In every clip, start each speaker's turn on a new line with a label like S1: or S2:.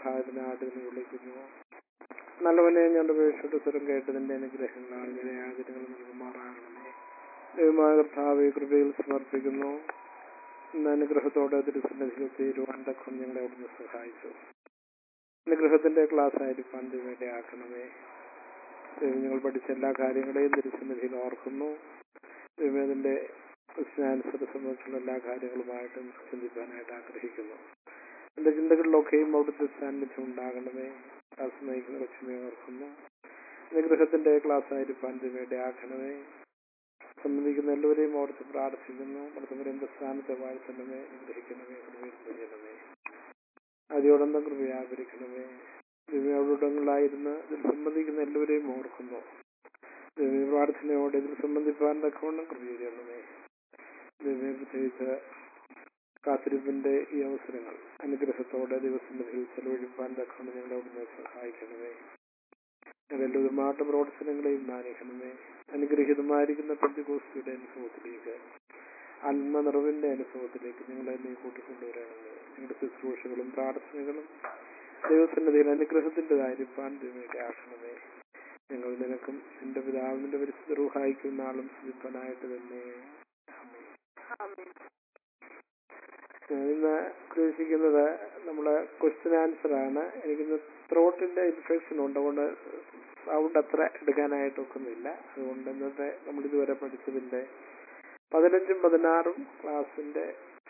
S1: സഹായത്തിനായിട്ട് നിന്ന് വിളിക്കുന്നു നല്ലവനെ ഞാൻ ഉപേക്ഷിച്ചിട്ട് സ്വരം കേട്ടതിന്റെ അനുഗ്രഹങ്ങളാൽ ഇങ്ങനെ ആചര്യങ്ങൾ നൽകുമാറാകണമേ ദൈവമായ കർത്താവ് കൃപയിൽ സമർപ്പിക്കുന്നു ഇന്ന് അനുഗ്രഹത്തോടെ തിരുസന്നിധിയിൽ തീരുവാൻ തക്കം ഞങ്ങളെ അവിടുന്ന് സഹായിച്ചു അനുഗ്രഹത്തിന്റെ ക്ലാസ് ആയിരിക്കാൻ ദൈവത്തെ ആക്കണമേ ദൈവം ഞങ്ങൾ പഠിച്ച എല്ലാ കാര്യങ്ങളെയും തിരുസന്നിധിയിൽ ഓർക്കുന്നു ദൈവത്തിന്റെ ക്രിസ്ത്യാനുസരെ സംബന്ധിച്ചുള്ള എല്ലാ കാര്യങ്ങളുമായിട്ടും ചിന്തിക്കാനായിട്ട് ആഗ്രഹിക്കുന്നു എന്റെ ചിന്തകളിലൊക്കെയും അവിടുത്തെ സാന്നിധ്യം ഉണ്ടാകണമേ ക്ലാസ് നയിക്കുന്ന ലക്ഷ്മിയെ ഓർക്കുന്നു അനുഗ്രഹത്തിന്റെ ക്ലാസ് ആയിരിക്കാൻ ദൈവത്തെ ആക്കണമേ സംബന്ധിക്കുന്ന എല്ലാവരെയും ഓർത്ത് പ്രാർത്ഥിക്കുന്നു മൃതമരന്റെ സ്ഥാനത്തെ വാഴ്ത്തണമേ അനുഗ്രഹിക്കണമേ കൃപയിൽ ചെയ്യണമേ അതിയോടൊന്നും കൃപയാകരിക്കണമേ ദിവ്യാവിടങ്ങളായിരുന്ന് ഇതിൽ സംബന്ധിക്കുന്ന എല്ലാവരെയും ഓർക്കുന്നു ദിവ്യ പ്രാർത്ഥനയോടെ ഇതിൽ സംബന്ധിപ്പാൻ തക്കവണ്ണം കൃപ ചെയ്യണമേ ദിവ്യ പ്രത്യേകിച്ച് കാത്തിരിപ്പിന്റെ ഈ അവസരങ്ങൾ അനുഗ്രഹത്തോടെ ദിവസത്തിൽ ചെലവഴിപ്പാൻ തക്കവണ്ണം ഞങ്ങളെ അവിടുന്ന് സഹായിക്കണമേ ഞങ്ങളെല്ലാവരുമായിട്ട് പ്രവർത്തനങ്ങളെയും മാനിക്കണമേ അനുഗ്രഹീതമായിരിക്കുന്ന പെന്തികോസ്തിയുടെ അനുഭവത്തിലേക്ക് ആത്മനിറവിന്റെ അനുഭവത്തിലേക്ക് ഞങ്ങളെ നീ കൂട്ടിക്കൊണ്ടുവരണമേ ഞങ്ങളുടെ ശുശ്രൂഷകളും പ്രാർത്ഥനകളും ദൈവസന്നിധിയിൽ അനുഗ്രഹത്തിൻ്റെതായിരിക്കാൻ ദൈവത്തെ ആക്കണമേ ഞങ്ങൾ നിനക്കും നിന്റെ പിതാവിന്റെ പരിശുദ്ധ റൂഹായിക്കും നാളും സ്തുതിപ്പനായിട്ട് തന്നെ ആമേൻ. ഞാൻ ഇന്ന് ഉദ്ദേശിക്കുന്നത് നമ്മളെ ക്വസ്റ്റ്യൻ ആൻസർ ആണ് എനിക്കിന്ന് ത്രോട്ടിന്റെ ഇൻഫെക്ഷൻ ഉണ്ട് അതുകൊണ്ട് സൗണ്ട് അത്ര എടുക്കാനായിട്ട് ഒക്കുന്നില്ല അതുകൊണ്ട് ഇന്നത്തെ നമ്മൾ ഇതുവരെ പഠിച്ചതിന്റെ പതിനഞ്ചും പതിനാറും ക്ലാസിന്റെ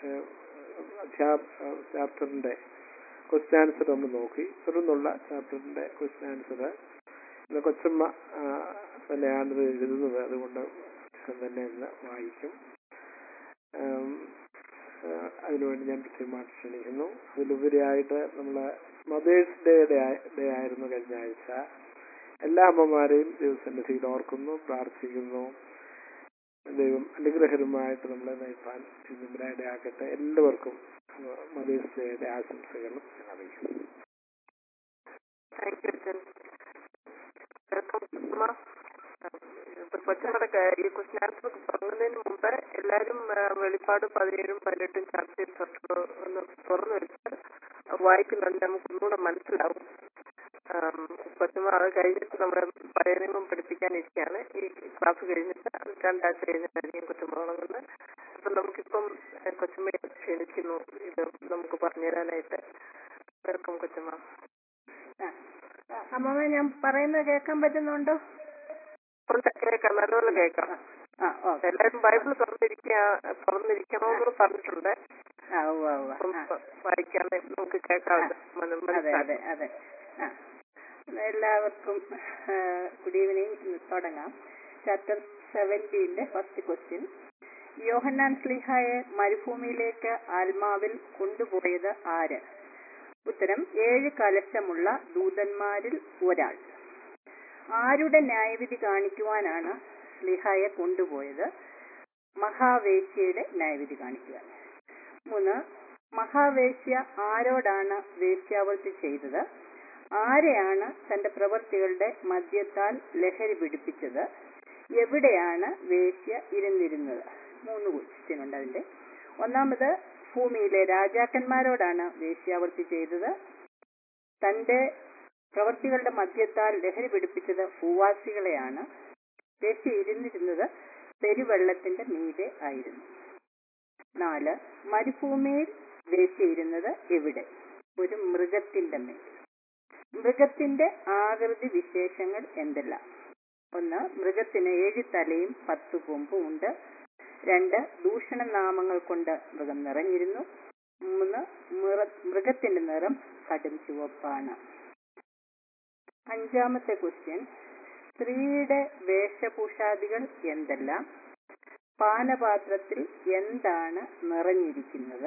S1: ചാപ്റ്ററിന്റെ ക്വസ്റ്റ്യൻ ആൻസർ നമ്മൾ നോക്കി തുടർന്നുള്ള ചാപ്റ്ററിന്റെ ക്വസ്റ്റ്യൻ ആൻസർ ഇന്ന് കൊച്ചമ്മ ആ, തന്നെയാണ് ഇത് എഴുതുന്നത് അതുകൊണ്ട് ഞാൻ തന്നെ ഇന്ന് വായിക്കും ഉം, ആ, അതിനുവേണ്ടി ഞാൻ കൃത്യമായിട്ട് ക്ഷണിക്കുന്നു അതിലുപരിയായിട്ട് നമ്മള് മദേഴ്സ് ഡേയുടെ ഡേ ആയിരുന്നു കഴിഞ്ഞ ആഴ്ച എല്ലാ അമ്മമാരെയും ദൈവസന്നിധിയിൽ ഓർക്കുന്നു പ്രാർത്ഥിക്കുന്നു ദൈവം അനുഗ്രഹരമായിട്ട് നമ്മളെ നയിപ്പാൻ ഇന്നിവിടെ ആക്കട്ടെ എല്ലാവർക്കും മദേഴ്സ് ഡേയുടെ ആശംസകളും ഞാൻ അറിയിക്കുന്നു
S2: താങ്ക് യു അച്ഛൻ വെൽക്കം കുസുമ കൊച്ചുങ്ങളുടെ ഈ ക്വസ്റ്റ്യൻ ആൻസർ തുടങ്ങുന്നതിന് മുമ്പ് എല്ലാവരും ആ, വെളിപ്പാട് പതിനേഴും പതിനെട്ടും ചാപ്റ്റേഴ്സ് ഒന്ന് തുറന്നു വെച്ച് വായിക്കുന്നുണ്ട് നമുക്ക് ഒന്നുകൂടെ മനസ്സിലാവും ആം, കൊച്ചുമ അത് കഴിഞ്ഞിട്ട് നമ്മുടെ പഴയ നിയമം പഠിപ്പിക്കാനിരിക്കുകയാണ് ഈ ക്ലാസ് കഴിഞ്ഞിട്ട് അത് രണ്ടാഴ്ച കഴിഞ്ഞിട്ടായിരിക്കും കൊച്ചുമ തുടങ്ങുന്നത് അപ്പൊ നമുക്കിപ്പം ആ, കൊച്ചുമ്മയെ ക്ഷണിക്കുന്നു ഇത് നമുക്ക് പറഞ്ഞുതരാനായിട്ട് വെൽക്കം കൊച്ചുമ്മ
S3: അമ്മമ്മ ഞാൻ പറയുന്നത് കേൾക്കാൻ പറ്റുന്നുണ്ടോ
S2: ഉണ്ട്, കേൾക്കാം നല്ലപോലെ കേൾക്കാം
S3: ആ ഓക്കെ
S2: എല്ലാവരും ബൈബിൾ തുറന്നിരിക്കാ തുറന്നിരിക്കണമെന്ന് പറഞ്ഞിട്ടുണ്ട്
S3: ആ ഉവ്വ് ഉവ്വ്
S2: അപ്പം
S3: ആ
S2: വായിക്കാൻ നമുക്ക് കേൾക്കാമല്ലോ മന-
S3: അതെ
S2: മനസ്സിലാക്കാം.
S3: അതെ അതെ ആ എല്ലാവർക്കും ഗുഡ് ഈവനിങ് തുടങ്ങാം ചാപ്റ്റർ സെവൻറ്റീന്റെ ഫസ്റ്റ് ക്വസ്റ്റ്യൻ യോഹന്നാൻ സ്ലിഹായെ മരുഭൂമിയിലേക്ക് ആത്മാവിൽ കൊണ്ടുപോയത് ആര് ഉത്തരം ഏഴ് കലശമുള്ള ദൂതന്മാരിൽ ഒരാൾ ആരുടെ ന്യായവിധി കാണിക്കുവാനാണ് സ്ലിഹായെ കൊണ്ടുപോയത് മഹാവേശ്യയുടെ ന്യായവിധി കാണിക്കുവാൻ മൂന്ന് മഹാവേശ്യ ആരോടാണ് വേശ്യാവൃത്തി ചെയ്തത് ആരെയാണ് തന്റെ പ്രവൃത്തികളുടെ മദ്യത്താൽ ലഹരി പിടിപ്പിച്ചത് എവിടെയാണ് വേശ്യ ഇരുന്നിരുന്നത് മൂന്ന് ക്വസ്റ്റ്യൻ ഉണ്ട് അതിന്റെ ഒന്നാമത് ഭൂമിയിലെ രാജാക്കന്മാരോടാണ് വേശ്യാവൃത്തി ചെയ്തത് തന്റെ പ്രവൃത്തികളുടെ മധ്യത്താൽ ലഹരി പിടിപ്പിച്ചത് ഭൂവാസികളെയാണ് വേശ്യ ഇരുന്നിരുന്നത് പെരുവെള്ളത്തിന്റെ മീതെ ആയിരുന്നു നാല് മരുഭൂമിയിൽ വേശ്യ ഇരുന്നത് എവിടെ ഒരു മൃഗത്തിന്റെ മേൽ മൃഗത്തിന്റെ ആകൃതി വിശേഷങ്ങൾ എന്തെല്ലാം ഒന്ന് മൃഗത്തിന് ഏഴ് തലയും പത്ത് കൊമ്പും ഉണ്ട് രണ്ട് ദൂഷണനാമങ്ങൾ കൊണ്ട് മൃഗം നിറഞ്ഞിരുന്നു മൂന്ന് മൃ- മൃഗത്തിന്റെ നിറം കടും ചുവപ്പാണ് അഞ്ചാമത്തെ ക്വസ്റ്റ്യൻ സ്ത്രീയുടെ വേഷഭൂഷാദികൾ എന്തെല്ലാം പാനപാത്രത്തിൽ എന്താണ് നിറഞ്ഞിരിക്കുന്നത്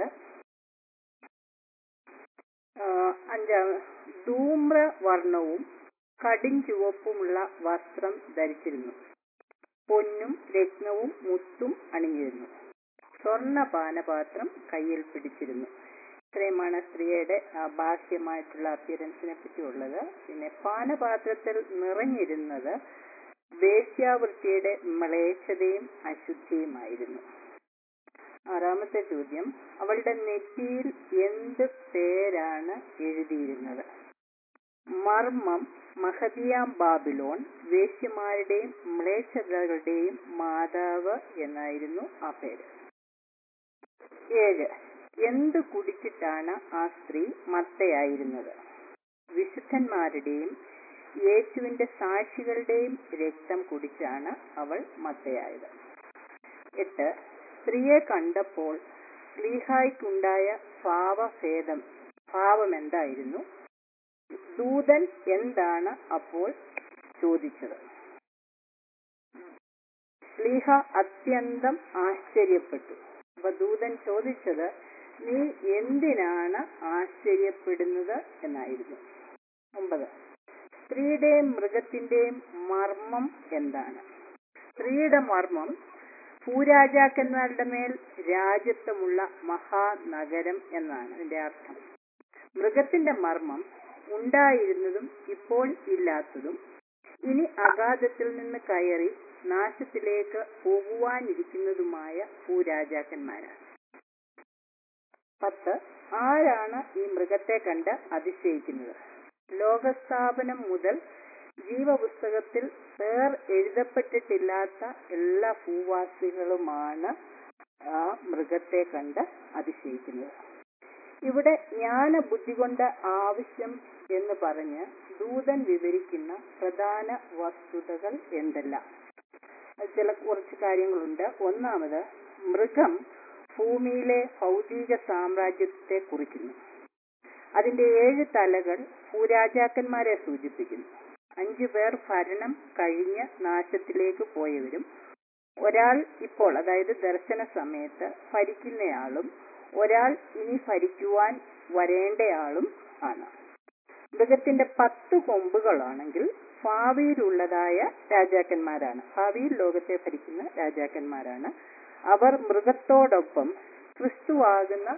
S3: ആഹ് അഞ്ചാം ധൂമ്ര വർണ്ണവും കടിഞ്ചുവപ്പുമുള്ള വസ്ത്രം ധരിച്ചിരുന്നു പൊന്നും രത്നവും മുത്തും അണിഞ്ഞിരുന്നു സ്വർണ്ണ പാനപാത്രം കയ്യിൽ പിടിച്ചിരുന്നു ഇത്രയുമാണ് സ്ത്രീയുടെ ആ ബാഹ്യമായിട്ടുള്ള അപ്പിയറൻസിനെ പറ്റിയുള്ളത് പിന്നെ പാനപാത്രത്തിൽ നിറഞ്ഞിരുന്നത് വേശ്യാവൃത്തിയുടെ മ്ലേച്ഛതയും അശുദ്ധിയുമായിരുന്നു ആറാമത്തെ ചോദ്യം അവളുടെ നെറ്റിയിൽ എന്ത് പേരാണ് എഴുതിയിരുന്നത് മർമ്മം മഹദിയാം ബാബിലോൺ വേശ്യമാരുടെയും മ്ലേച്ഛതകളുടെയും മാതാവ് എന്നായിരുന്നു ആ പേര് ഏഴ് എന്ത് കുടിച്ചിട്ടാണ് ആ സ്ത്രീ മത്തയായിരുന്നത് വിശുദ്ധന്മാരുടെയും യേശുവിന്റെ സാക്ഷികളുടെയും രക്തം കുടിച്ചാണ് അവൾ മത്തയായത് എട്ട് സ്ത്രീയെ കണ്ടപ്പോൾ സ്ലീഹായ്ക്കുണ്ടായ ഭാവഭേദം ഭാവം എന്തായിരുന്നു ദൂതൻ എന്താണ് അപ്പോൾ ചോദിച്ചത് സ്ലീഹ അത്യന്തം ആശ്ചര്യപ്പെട്ടു അപ്പൊ ദൂതൻ ചോദിച്ചത് നീ എന്തിനാണ് ആശ്ചര്യപ്പെടുന്നത് എന്നായിരുന്നു ഒമ്പത് സ്ത്രീയുടെയും മൃഗത്തിന്റെയും മർമ്മം എന്താണ് സ്ത്രീയുടെ മർമ്മം ഭൂരാജാക്കന്മാരുടെ മേൽ രാജ്യത്വമുള്ള മഹാനഗരം എന്നാണ് അതിന്റെ അർത്ഥം മൃഗത്തിന്റെ മർമ്മം ഉണ്ടായിരുന്നതും ഇപ്പോൾ ഇല്ലാത്തതും ഇനി അഗാധത്തിൽ നിന്ന് കയറി നാശത്തിലേക്ക് പോകുവാനിരിക്കുന്നതുമായ ഭൂരാജാക്കന്മാരാണ് പത്ത് ആരാണ് ഈ മൃഗത്തെ കണ്ട് അതിശയിക്കുന്നത് ലോകസ്ഥാപനം മുതൽ ജീവപുസ്തകത്തിൽ പേർ എഴുതപ്പെട്ടിട്ടില്ലാത്ത എല്ലാ ഭൂവാസികളുമാണ് ആ മൃഗത്തെ കണ്ട് അതിശയിക്കുന്നത് ഇവിടെ ജ്ഞാന ബുദ്ധി കൊണ്ട് ആവശ്യം എന്ന് പറഞ്ഞ് ദൂതൻ വിവരിക്കുന്ന പ്രധാന വസ്തുതകൾ എന്തെല്ലാം അത് ചില കുറച്ച് കാര്യങ്ങളുണ്ട് ഒന്നാമത് മൃഗം ഭൂമിയിലെ ഭൗതിക സാമ്രാജ്യത്തെ കുറിക്കുന്നു അതിന്റെ ഏഴ് തലകൾ ഭൂരാജാക്കന്മാരെ സൂചിപ്പിക്കുന്നു അഞ്ചു പേർ ഭരണം കഴിഞ്ഞ് നാശത്തിലേക്ക് പോയവരും ഒരാൾ ഇപ്പോൾ അതായത് ദർശന സമയത്ത് ഭരിക്കുന്നയാളും ഒരാൾ ഇനി ഭരിക്കുവാൻ വരേണ്ടയാളും ആണ് മൃഗത്തിന്റെ പത്ത് കൊമ്പുകളാണെങ്കിൽ ഭാവിയിലുള്ളതായ രാജാക്കന്മാരാണ് ഭാവിയിൽ ലോകത്തെ ഭരിക്കുന്ന രാജാക്കന്മാരാണ് അവർ മൃഗത്തോടൊപ്പം ക്രിസ്തുവാകുന്ന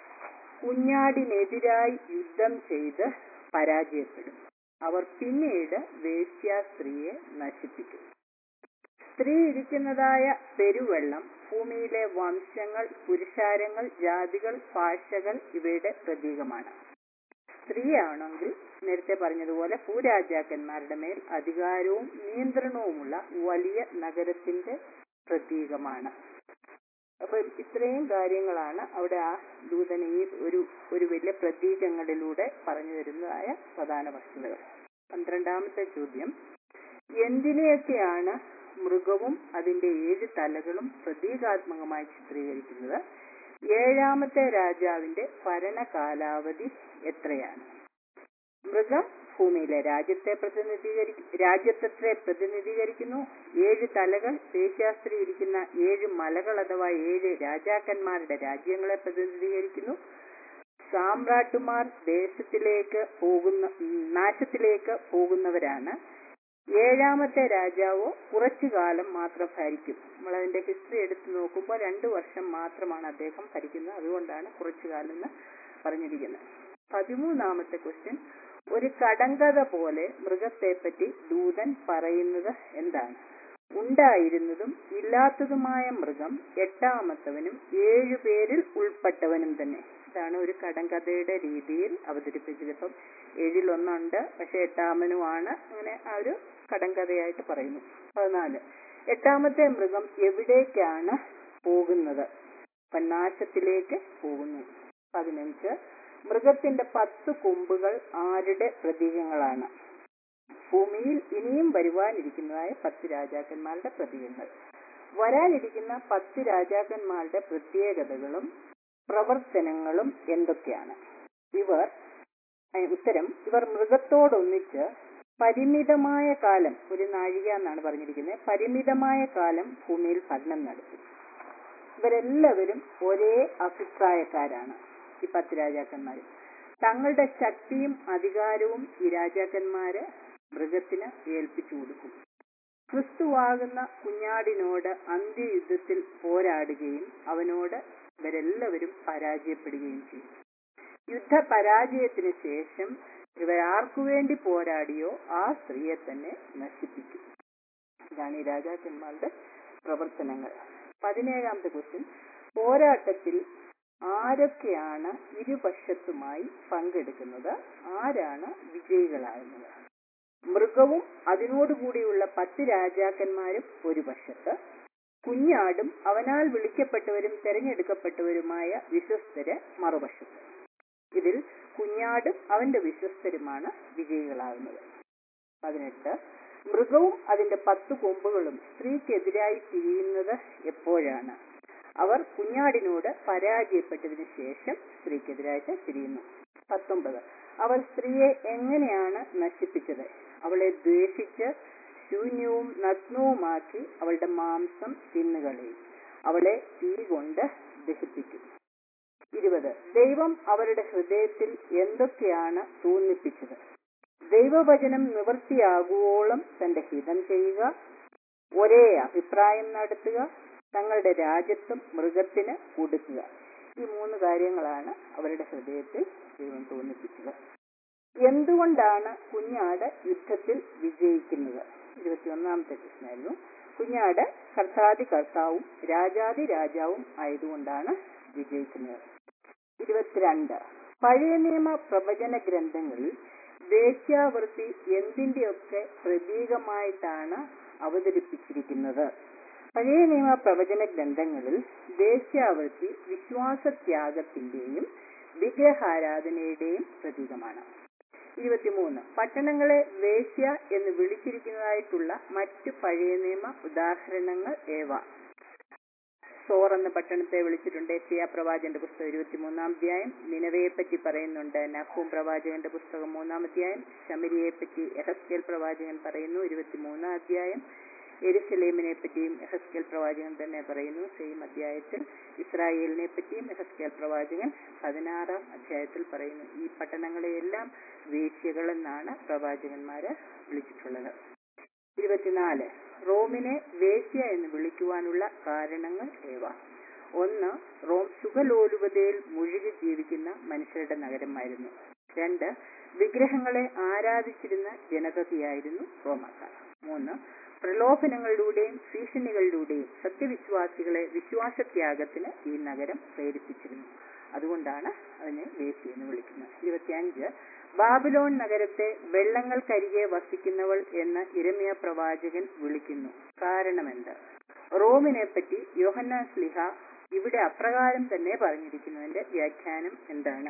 S3: കുഞ്ഞാടിനെതിരായി യുദ്ധം ചെയ്ത് പരാജയപ്പെടും അവർ പിന്നീട് വേശ്യാ സ്ത്രീയെ നശിപ്പിക്കും സ്ത്രീ ഇരിക്കുന്നതായ പെരുവെള്ളം ഭൂമിയിലെ വംശങ്ങൾ പുരുഷാരങ്ങൾ ജാതികൾ ഭാഷകൾ ഇവയുടെ പ്രതീകമാണ് സ്ത്രീയാണെങ്കിൽ നേരത്തെ പറഞ്ഞതുപോലെ ഭൂരാജാക്കന്മാരുടെ മേൽ അധികാരവും നിയന്ത്രണവുമുള്ള വലിയ നഗരത്തിന്റെ പ്രതീകമാണ് അപ്പൊ ഇത്രയും കാര്യങ്ങളാണ് അവിടെ ആ ദൂതൻ ഈ ഒരു ഒരു വലിയ പ്രതീകങ്ങളിലൂടെ പറഞ്ഞു തരുന്നതായ പ്രധാന വസ്തുതകൾ പന്ത്രണ്ടാമത്തെ ചോദ്യം എന്തിനെയൊക്കെയാണ് മൃഗവും അതിന്റെ ഏഴ് തലകളും പ്രതീകാത്മകമായി ചിത്രീകരിക്കുന്നത് ഏഴാമത്തെ രാജാവിന്റെ ഭരണ കാലാവധി എത്രയാണ് മൃഗം ഭൂമിയിലെ രാജ്യത്തെ പ്രതിനിധീകരിക്കും രാജ്യത്വത്തെ പ്രതിനിധീകരിക്കുന്നു ഏഴ് തലകൾ ദേശാസ്ത്രീ ഇരിക്കുന്ന ഏഴ് മലകൾ അഥവാ ഏഴ് രാജാക്കന്മാരുടെ രാജ്യങ്ങളെ പ്രതിനിധീകരിക്കുന്നു സാമ്രാട്ടുമാർ ദേശത്തിലേക്ക് പോകുന്ന നാശത്തിലേക്ക് പോകുന്നവരാണ് ഏഴാമത്തെ രാജാവ് കുറച്ചു കാലം മാത്രം ഭരിക്കും നമ്മൾ അതിന്റെ ഹിസ്റ്ററി എടുത്തു നോക്കുമ്പോൾ രണ്ടു വർഷം മാത്രമാണ് അദ്ദേഹം ഭരിക്കുന്നത് അതുകൊണ്ടാണ് കുറച്ചു കാലം എന്ന് പറഞ്ഞിരിക്കുന്നത് പതിമൂന്നാമത്തെ ക്വസ്റ്റ്യൻ ഒരു കടങ്കഥ പോലെ മൃഗത്തെപ്പറ്റി ദൂതൻ പറയുന്നത് എന്താണ് ഉണ്ടായിരുന്നതും ഇല്ലാത്തതുമായ മൃഗം എട്ടാമത്തവനും ഏഴു പേരിൽ ഉൾപ്പെട്ടവനും തന്നെ ഇതാണ് ഒരു കടങ്കഥയുടെ രീതിയിൽ അവതരിപ്പിച്ചത് ഇപ്പം ഏഴിൽ ഒന്നുണ്ട് പക്ഷെ എട്ടാമനുമാണ് അങ്ങനെ ആ ഒരു കടങ്കഥയായിട്ട് പറയുന്നു പതിനാല് എട്ടാമത്തെ മൃഗം എവിടേക്കാണ് പോകുന്നത് നാശത്തിലേക്ക് പോകുന്നു പതിനഞ്ച് മൃഗത്തിന്റെ പത്ത് കൊമ്പുകൾ ആരുടെ പ്രതീകങ്ങളാണ് ഭൂമിയിൽ ഇനിയും വരുവാനിരിക്കുന്നതായ പത്ത് രാജാക്കന്മാരുടെ പ്രതീകങ്ങൾ വരാനിരിക്കുന്ന പത്ത് രാജാക്കന്മാരുടെ പ്രത്യേകതകളും പ്രവർത്തനങ്ങളും എന്തൊക്കെയാണ് ഇവർ ഏഹ് ഉത്തരം ഇവർ മൃഗത്തോടൊന്നിച്ച് പരിമിതമായ കാലം ഒരു നാഴിക എന്നാണ് പറഞ്ഞിരിക്കുന്നത് പരിമിതമായ കാലം ഭൂമിയിൽ ഭരണം നടത്തി ഇവരെല്ലാവരും ഒരേ അഭിപ്രായക്കാരാണ് ഈ പത്ത് രാജാക്കന്മാർ തങ്ങളുടെ ശക്തിയും അധികാരവും ഈ രാജാക്കന്മാര് മൃഗത്തിന് ഏൽപ്പിച്ചു കൊടുക്കും ക്രിസ്തുവാകുന്ന കുഞ്ഞാടിനോട് അന്ത്യയുദ്ധത്തിൽ പോരാടുകയും അവനോട് ഇവരെല്ലാവരും പരാജയപ്പെടുകയും ചെയ്യും യുദ്ധ പരാജയത്തിന് ശേഷം ഇവർ ആർക്കു വേണ്ടി പോരാടിയോ ആ സ്ത്രീയെ തന്നെ നശിപ്പിക്കും ഇതാണ് ഈ രാജാക്കന്മാരുടെ പ്രവർത്തനങ്ങൾ പതിനേഴാമത്തെ ക്വസ്റ്റ്യൻ പോരാട്ടത്തിൽ ആരൊക്കെയാണ് ഇരുപക്ഷത്തുമായി പങ്കെടുക്കുന്നത് ആരാണ് വിജയികളാകുന്നത് മൃഗവും അതിനോടുകൂടിയുള്ള പത്ത് രാജാക്കന്മാരും ഒരു പക്ഷത്ത് കുഞ്ഞാടും അവനാൽ വിളിക്കപ്പെട്ടവരും തെരഞ്ഞെടുക്കപ്പെട്ടവരുമായ വിശ്വസ്തര് മറുപക്ഷത്ത് ഇതിൽ കുഞ്ഞാടും അവന്റെ വിശ്വസ്തരുമാണ് വിജയികളാകുന്നത് പതിനെട്ട് മൃഗവും അതിന്റെ പത്ത് കൊമ്പുകളും സ്ത്രീക്കെതിരായി തിരിയുന്നത് എപ്പോഴാണ് അവർ കുഞ്ഞാടിനോട് പരാജയപ്പെട്ടതിന് ശേഷം സ്ത്രീക്കെതിരായിട്ട് തിരിയുന്നു പത്തൊമ്പത് അവർ സ്ത്രീയെ എങ്ങനെയാണ് നശിപ്പിച്ചത് അവളെ ദ്വേഷിച്ച് ശൂന്യവും നഗ്നവുമാക്കി അവളുടെ മാംസം തിന്നുകളയും അവളെ തീ കൊണ്ട് ദഹിപ്പിക്കും ഇരുപത് ദൈവം അവരുടെ ഹൃദയത്തിൽ എന്തൊക്കെയാണ് തോന്നിപ്പിച്ചത് ദൈവവചനം നിവൃത്തിയാകുവോളം തന്റെ ഹിതം ചെയ്യുക ഒരേ അഭിപ്രായം നടത്തുക തങ്ങളുടെ രാജ്യത്വം മൃഗത്തിന് കൊടുക്കുക ഈ മൂന്ന് കാര്യങ്ങളാണ് അവരുടെ ഹൃദയത്തിൽ ദൈവം തോന്നിപ്പിച്ചത് എന്തുകൊണ്ടാണ് കുഞ്ഞാട് യുദ്ധത്തിൽ വിജയിക്കുന്നത് ഇരുപത്തിയൊന്നാമത്തെ പ്രശ്നമായിരുന്നു കുഞ്ഞാട് കർത്താതി കർത്താവും രാജാതി രാജാവും ആയതുകൊണ്ടാണ് വിജയിക്കുന്നത് ഇരുപത്തിരണ്ട് പഴയ നിയമ പ്രവചന ഗ്രന്ഥങ്ങളിൽ വേശ്യാവൃത്തി എന്തിന്റെയൊക്കെ പ്രതീകമായിട്ടാണ് അവതരിപ്പിച്ചിരിക്കുന്നത് പഴയ നിയമ പ്രവചന ഗ്രന്ഥങ്ങളിൽ വേശ്യാവൃത്തി വിശ്വാസത്യാഗത്തിന്റെയും വിഗ്രഹാരാധനയുടെയും പ്രതീകമാണ് ഇരുപത്തിമൂന്ന് പട്ടണങ്ങളെ വേശ്യ എന്ന് വിളിച്ചിരിക്കുന്നതായിട്ടുള്ള മറ്റു പഴയ നിയമ ഉദാഹരണങ്ങൾ ഏവ സോർ എന്ന പട്ടണത്തെ വിളിച്ചിട്ടുണ്ട് എസിയ പ്രവാചകന്റെ പുസ്തകം ഇരുപത്തിമൂന്നാം അധ്യായം നിലവയെ പറ്റി പറയുന്നുണ്ട് നഹൂം പ്രവാചകന്റെ പുസ്തകം മൂന്നാം അധ്യായം ശമരിയെ പറ്റി എഹസ്കേൽ പ്രവാചകൻ പറയുന്നു ഇരുപത്തിമൂന്നാം അധ്യായം എരുസലേമിനെ പറ്റിയും എഹസ്കേൽ പ്രവാചകൻ തന്നെ പറയുന്നു സെയിം അധ്യായത്തിൽ ഇസ്രായേലിനെ പറ്റിയും എഹസ്കേൽ പ്രവാചകൻ പതിനാറാം അധ്യായത്തിൽ പറയുന്നു ഈ പട്ടണങ്ങളെയെല്ലാം വേശ്യകളെന്നാണ് പ്രവാചകന്മാര് വിളിച്ചിട്ടുള്ളത് ഇരുപത്തിനാല് റോമിനെ വേശ്യ എന്ന് വിളിക്കുവാനുള്ള കാരണങ്ങൾ ഏവ ഒന്ന് റോം സുഖലോലുപതയിൽ മുഴുകി ജീവിക്കുന്ന മനുഷ്യരുടെ നഗരമായിരുന്നു രണ്ട് വിഗ്രഹങ്ങളെ ആരാധിച്ചിരുന്ന ജനതയായിരുന്നു റോമാക്കാർ മൂന്ന് പ്രലോഭനങ്ങളിലൂടെയും ഭീഷണികളിലൂടെയും സത്യവിശ്വാസികളെ വിശ്വാസത്യാഗത്തിന് ഈ നഗരം പ്രേരിപ്പിച്ചിരുന്നു അതുകൊണ്ടാണ് അതിനെ വേശ്യ എന്ന് വിളിക്കുന്നത് ഇരുപത്തിയഞ്ച് ബാബിലോൺ നഗരത്തെ വെള്ളങ്ങൾക്കരികെ വസിക്കുന്നവൾ എന്ന് ഇരമ്യ പ്രവാചകൻ വിളിക്കുന്നു കാരണമെന്ത് റോമിനെ പറ്റി യോഹന്നാൻ സ്ലിഹ ഇവിടെ അപ്രകാരം തന്നെ പറഞ്ഞിരിക്കുന്നതിന്റെ വ്യാഖ്യാനം എന്താണ്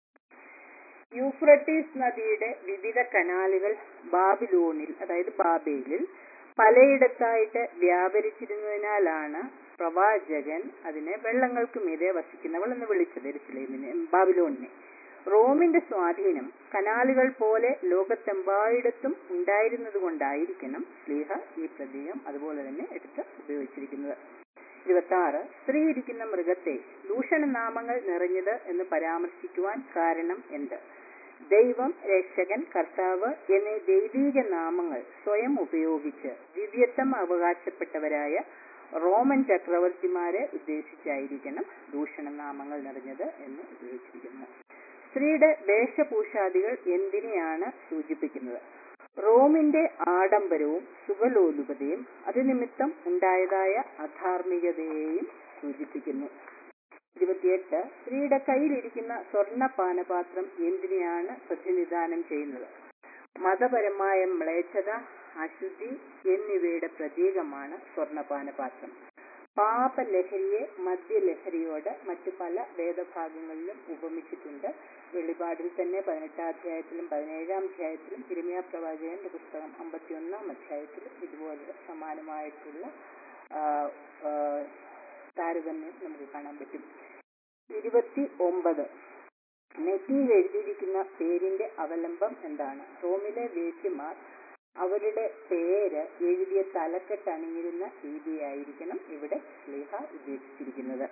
S3: യൂഫ്രട്ടീസ് നദിയുടെ വിവിധ കനാലുകൾ ബാബിലോണിൽ അതായത് ബാബേലിൽ പലയിടത്തായിട്ട് വ്യാപരിച്ചിരുന്നതിനാലാണ് പ്രവാചകൻ അതിനെ വെള്ളങ്ങൾക്ക് മീതെ വസിക്കുന്നവൾ എന്ന് വിളിച്ചത് എരുസലേമിനെ ബാബിലോണിനെ റോമിന്റെ സ്വാധീനം കനാലുകൾ പോലെ ലോകത്തെമ്പായിടത്തും ഉണ്ടായിരുന്നത് കൊണ്ടായിരിക്കണം സ്ലീഹ ഈ പ്രതീകം അതുപോലെ തന്നെ എടുത്ത് ഉപയോഗിച്ചിരിക്കുന്നത് ഇരുപത്തി ആറ് സ്ത്രീ ഇരിക്കുന്ന മൃഗത്തെ ദൂഷണനാമങ്ങൾ നിറഞ്ഞത് എന്ന് പരാമർശിക്കുവാൻ കാരണം എന്ത് ദൈവം രക്ഷകൻ കർത്താവ് എന്നീ ദൈവീക നാമങ്ങൾ സ്വയം ഉപയോഗിച്ച് ദിവ്യത്വം അവകാശപ്പെട്ടവരായ റോമൻ ചക്രവർത്തിമാരെ ഉദ്ദേശിച്ചായിരിക്കണം ദൂഷണനാമങ്ങൾ നിറഞ്ഞത് എന്ന് ഉപയോഗിച്ചിരിക്കുന്നു സ്ത്രീയുടെ വേഷഭൂഷാദികൾ എന്തിനെയാണ് സൂചിപ്പിക്കുന്നത് റോമിന്റെ ആഡംബരവും സുഖലോലുപതയും അതുനിമിത്തം ഉണ്ടായതായ അധാർമികതയെയും സൂചിപ്പിക്കുന്നു ഇരുപത്തിയെട്ട് സ്ത്രീയുടെ കയ്യിലിരിക്കുന്ന സ്വർണ്ണ പാനപാത്രം എന്തിനെയാണ് പ്രതിനിധാനം ചെയ്യുന്നത് മതപരമായ മ്ലേച്ഛത അശുദ്ധി എന്നിവയുടെ പ്രതീകമാണ് സ്വർണ്ണപാനപാത്രം പാപലഹരിയെ മദ്യലഹരിയോട് മറ്റു പല വേദഭാഗങ്ങളിലും ഉപമിച്ചിട്ടുണ്ട് വെളിപാടിൽ തന്നെ പതിനെട്ടാം അധ്യായത്തിലും പതിനേഴാം അധ്യായത്തിലും തിരുമിയ പ്രവാചകന്റെ പുസ്തകം അമ്പത്തിയൊന്നാം അധ്യായത്തിലും ഇതുപോലെ സമാനമായിട്ടുള്ള ആ, ആ, താരതമ്യം നമുക്ക് കാണാൻ പറ്റും ഇരുപത്തി ഒമ്പത് നെറ്റിയിൽ എഴുതിയിരിക്കുന്ന പേരിന്റെ അവലംബം എന്താണ് റോമിലെ വേശ്യമാർ അവരുടെ പേര് എഴുതിയ തലക്കെട്ട് അണിഞ്ഞിരുന്ന രീതിയായിരിക്കണം ഇവിടെ സ്ലീഹ ഉദ്ദേശിച്ചിരിക്കുന്നത്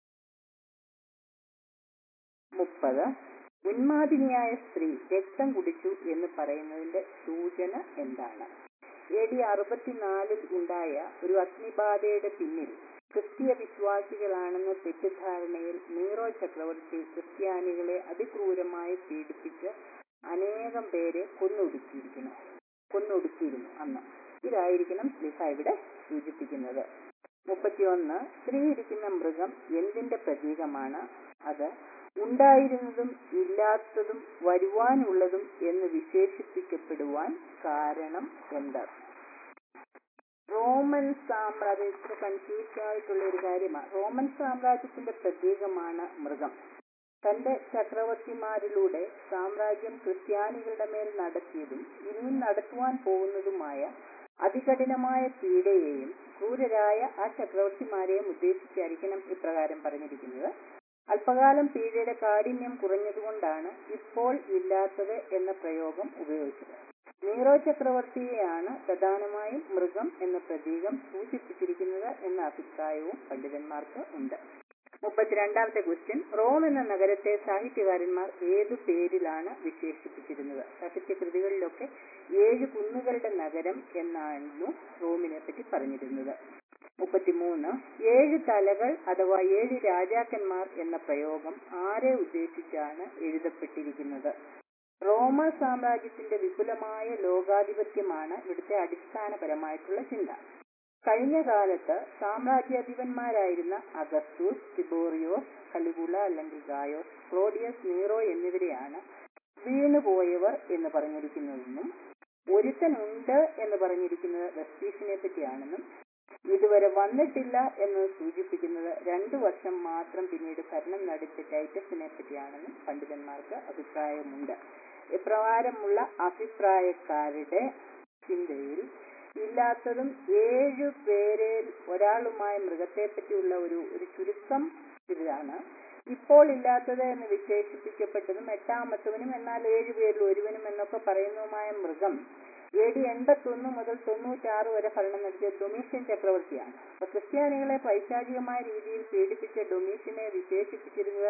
S3: മുപ്പത് ഉന്മാദിനിയായ സ്ത്രീ രക്തം കുടിച്ചു എന്ന് പറയുന്നതിന്റെ സൂചന എന്താണ് എ ഡി അറുപത്തിനാലിൽ ഉണ്ടായ ഒരു അഗ്നിബാധയുടെ പിന്നിൽ ക്രിസ്തീയ വിശ്വാസികളാണെന്ന തെറ്റിദ്ധാരണയിൽ നീറോ ചക്രവർത്തി ക്രിസ്ത്യാനികളെ അതിക്രൂരമായി പീഡിപ്പിച്ച് അനേകം പേരെ കൊന്നൊടുക്കിയിരിക്കുന്നു കൊന്നൊടുക്കിയിരുന്നു അന്ന് ഇതായിരിക്കണം സ്ലിഹ ഇവിടെ സൂചിപ്പിക്കുന്നത് മുപ്പത്തിയൊന്ന് സ്ത്രീ ഇരിക്കുന്ന മൃഗം എന്തിന്റെ പ്രതീകമാണ് അത് ഉണ്ടായിരുന്നതും ഇല്ലാത്തതും വരുവാനുള്ളതും എന്ന് വിശേഷിപ്പിക്കപ്പെടുവാൻ കാരണം എന്ത് റോമൻ സാമ്രാജ്യത്തിന് കൺഫ്യൂസ് ആയിട്ടുള്ള ഒരു കാര്യമാണ് റോമൻ സാമ്രാജ്യത്തിന്റെ പ്രതീകമാണ് മൃഗം തന്റെ ചക്രവർത്തിമാരിലൂടെ സാമ്രാജ്യം ക്രിസ്ത്യാനികളുടെ മേൽ നടത്തിയതും ഇനിയും നടത്തുവാൻ പോകുന്നതുമായ അതികഠിനമായ പീഡയെയും ക്രൂരരായ ആ ചക്രവർത്തിമാരെയും ഉദ്ദേശിച്ചായിരിക്കണം ഇപ്രകാരം പറഞ്ഞിരിക്കുന്നത് അല്പകാലം പീഡയുടെ കാഠിന്യം കുറഞ്ഞതുകൊണ്ടാണ് ഇപ്പോൾ ഇല്ലാത്തത് എന്ന പ്രയോഗം ഉപയോഗിച്ചത് നീറോ ചക്രവർത്തിയെയാണ് പ്രധാനമായും മൃഗം എന്ന പ്രതീകം സൂചിപ്പിച്ചിരിക്കുന്നത് എന്ന അഭിപ്രായവും പണ്ഡിതന്മാർക്ക് ഉണ്ട് മുപ്പത്തിരണ്ടാമത്തെ ക്വസ്റ്റ്യൻ റോം എന്ന നഗരത്തെ സാഹിത്യകാരന്മാർ ഏതു പേരിലാണ് വിശേഷിപ്പിച്ചിരുന്നത് സാഹിത്യകൃതികളിലൊക്കെ ഏഴ് കുന്നുകളുടെ നഗരം എന്നായിരുന്നു റോമിനെ പറ്റി പറഞ്ഞിരുന്നത് മുപ്പത്തിമൂന്ന് ഏഴ് തലകൾ അഥവാ ഏഴ് രാജാക്കന്മാർ എന്ന പ്രയോഗം ആരെ ഉദ്ദേശിച്ചാണ് എഴുതപ്പെട്ടിരിക്കുന്നത് റോമ സാമ്രാജ്യത്തിന്റെ വിപുലമായ ലോകാധിപത്യമാണ് ഇവിടുത്തെ അടിസ്ഥാനപരമായിട്ടുള്ള ചിന്ത കഴിഞ്ഞ കാലത്ത് സാമ്രാജ്യാധിപന്മാരായിരുന്ന അഗസ്തൂസ് തിബോറിയോസ് കലിഗുള അല്ലെങ്കിൽ ഗായോസ് ക്ലോഡിയസ് നീറോ എന്നിവരെയാണ് വീണുപോയവർ എന്ന് പറഞ്ഞിരിക്കുന്നതെന്നും ഒരുത്തനുണ്ട് എന്ന് പറഞ്ഞിരിക്കുന്നത് വെസ്റ്റീസിനെ പറ്റിയാണെന്നും ഇതുവരെ വന്നിട്ടില്ല എന്ന് സൂചിപ്പിക്കുന്നത് രണ്ടു വർഷം മാത്രം പിന്നീട് ഭരണം നടത്തിയ ടൈറ്റസിനെ പറ്റിയാണെന്നും പണ്ഡിതന്മാർക്ക് അഭിപ്രായമുണ്ട് ഇപ്രകാരമുള്ള അഭിപ്രായക്കാരുടെ ചിന്തയിൽ ഇല്ലാത്തതും ഏഴു പേരിൽ ഒരാളുമായ മൃഗത്തെ പറ്റിയുള്ള ഒരു ഒരു ചുരുക്കം ഇതാണ് ഇപ്പോൾ ഇല്ലാത്തത് എന്ന് വിശേഷിപ്പിക്കപ്പെട്ടതും എട്ടാമത്തവനും എന്നാൽ ഏഴു പേരിൽ ഒരുവനും എന്നൊക്കെ പറയുന്നതുമായ മൃഗം എ ഡി എൺപത്തൊന്ന് മുതൽ തൊണ്ണൂറ്റാറ് വരെ ഭരണം നടത്തിയ ഡൊമീഷ്യൻ ചക്രവർത്തിയാണ് അപ്പൊ ക്രിസ്ത്യാനികളെ പൈശാചികമായ രീതിയിൽ പീഡിപ്പിച്ച ഡൊമീഷ്യനെ വിശേഷിപ്പിച്ചിരുന്നത്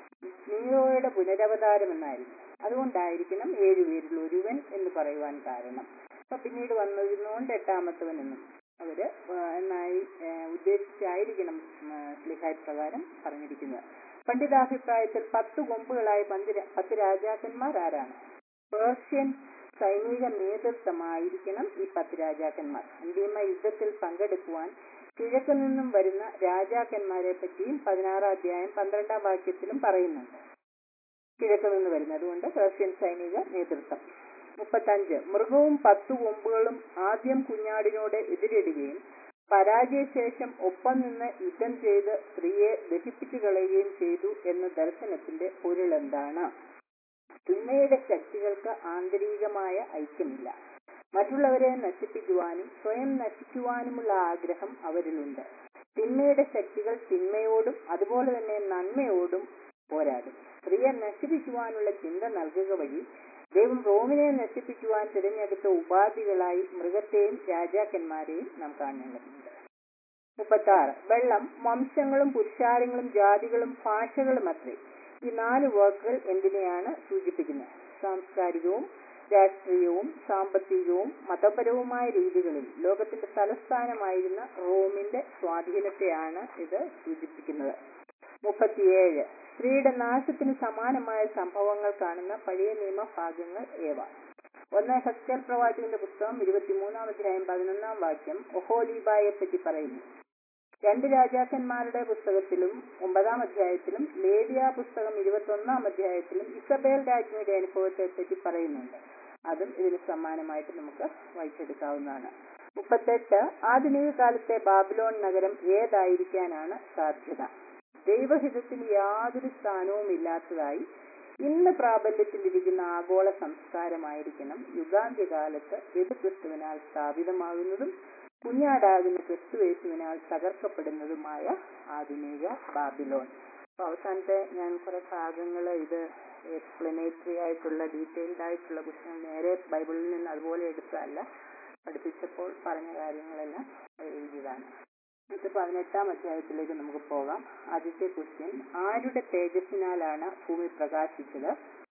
S3: നീറോയുടെ പുനരവതാരം എന്നായിരുന്നു അതുകൊണ്ടായിരിക്കണം ഏഴുപേരിൽ ഒരുവൻ എന്ന് പറയുവാൻ കാരണം അപ്പൊ പിന്നീട് വന്നിരുന്നുകൊണ്ട് എട്ടാമത്തവൻ എന്നും അവര് ആ, എന്നായി ആ, ഉദ്ദേശിച്ചായിരിക്കണം സ്ലിഹായ് പ്രകാരം പറഞ്ഞിരിക്കുന്നത് പണ്ഡിതാഭിപ്രായത്തിൽ പത്ത് കൊമ്പുകളായ പന്ത് രാ- പത്ത് രാജാക്കന്മാർ ആരാണ് പേർഷ്യൻ സൈനിക നേതൃത്വമായിരിക്കണം ഈ പത്ത് രാജാക്കന്മാർ അന്തിമ യുദ്ധത്തിൽ പങ്കെടുക്കുവാൻ കിഴക്ക് നിന്നും വരുന്ന രാജാക്കന്മാരെ പറ്റിയും പതിനാറാം അധ്യായം പന്ത്രണ്ടാം വാക്യത്തിലും പറയുന്നുണ്ട് കിഴക്ക് നിന്ന് വരുന്നത് അതുകൊണ്ട് പേർഷ്യൻ സൈനിക നേതൃത്വം മുപ്പത്തഞ്ച് മൃഗവും പത്തു കൊമ്പുകളും ആദ്യം കുഞ്ഞാടിനോട് എതിരിടുകയും പരാജയശേഷം ഒപ്പം നിന്ന് യുദ്ധം ചെയ്ത് സ്ത്രീയെ ദഹിപ്പിച്ചു കളയുകയും ചെയ്തു എന്ന ദർശനത്തിന്റെ പൊരുളെന്താണ് തിന്മയുടെ ശക്തികൾക്ക് ആന്തരികമായ ഐക്യമില്ല മറ്റുള്ളവരെ നശിപ്പിക്കുവാനും സ്വയം നശിക്കുവാനുമുള്ള ആഗ്രഹം അവരിലുണ്ട് തിന്മയുടെ ശക്തികൾ തിന്മയോടും അതുപോലെ തന്നെ നന്മയോടും പോരാടും സ്ത്രീയെ നശിപ്പിക്കുവാനുള്ള ചിന്ത നൽകുക വഴി ദൈവം റോമിനെ നശിപ്പിക്കുവാൻ തിരഞ്ഞെടുത്ത ഉപാധികളായി മൃഗത്തെയും രാജാക്കന്മാരെയും നാം കാണേണ്ടതുണ്ട് മുപ്പത്തി ആറ് വെള്ളം വംശങ്ങളും പുരുഷാരങ്ങളും ജാതികളും ഭാഷകളും അത്രേ ഈ നാല് വാക്കുകൾ എന്തിനെയാണ് സൂചിപ്പിക്കുന്നത് സാംസ്കാരികവും രാഷ്ട്രീയവും സാമ്പത്തികവും മതപരവുമായ രീതികളിൽ ലോകത്തിന്റെ തലസ്ഥാനമായിരുന്ന റോമിന്റെ സ്വാധീനത്തെയാണ് ഇത് സൂചിപ്പിക്കുന്നത് മുപ്പത്തിയേഴ് സ്ത്രീയുടെ നാശത്തിന് സമാനമായ സംഭവങ്ങൾ കാണുന്ന പഴയ നിയമ ഭാഗങ്ങൾ ഏവ ഒന്ന് ഹെസ്കൽ പ്രവാചകന്റെ പുസ്തകം ഇരുപത്തിമൂന്നാം അധ്യായം പതിനൊന്നാം വാക്യം ഒഹോലീബായെ പറ്റി പറയുന്നു രണ്ട് രാജാക്കന്മാരുടെ പുസ്തകത്തിലും ഒമ്പതാം അധ്യായത്തിലും ലേവിയ പുസ്തകം ഇരുപത്തൊന്നാം അധ്യായത്തിലും ഇസബേൽ രാജ്ഞിയുടെ അനുഭവത്തെ പറ്റി പറയുന്നുണ്ട് അതും ഇതിന് സമാനമായിട്ട് നമുക്ക് വായിച്ചെടുക്കാവുന്നതാണ് മുപ്പത്തെട്ട് ആധുനിക കാലത്തെ ബാബിലോൺ നഗരം ഏതായിരിക്കാനാണ് സാധ്യത ദൈവഹിതത്തിന് യാതൊരു സ്ഥാനവും ഇല്ലാത്തതായി ഇന്ന് പ്രാബല്യത്തിലിരിക്കുന്ന ആഗോള സംസ്കാരമായിരിക്കണം യുഗാന്ത്യകാലത്ത് എതിർക്രിസ്തുവിനാൽ സ്ഥാപിതമാകുന്നതും കുഞ്ഞാടാകുന്ന ക്രിസ്തുവേശുവിനാൽ തകർക്കപ്പെടുന്നതുമായ ആധുനിക ബാബിലോൺ അപ്പൊ അവസാനത്തെ ഞാൻ കുറെ ഭാഗങ്ങൾ ഇത് എക്സ്പ്ലനേറ്ററി ആയിട്ടുള്ള ഡീറ്റെയിൽഡ് ആയിട്ടുള്ള ക്വസ്റ്റ്യൻ നേരെ ബൈബിളിൽ നിന്ന് അതുപോലെ എടുത്തതല്ല പഠിപ്പിച്ചപ്പോൾ പറഞ്ഞ കാര്യങ്ങളെല്ലാം എഴുതിയതാണ് ഇത് പതിനെട്ടാം അധ്യായത്തിലേക്ക് നമുക്ക് പോകാം ആദ്യത്തെ ക്വസ്റ്റ്യൻ ആരുടെ തേജസ്സിനാലാണ് ഭൂമി പ്രകാശിച്ചത്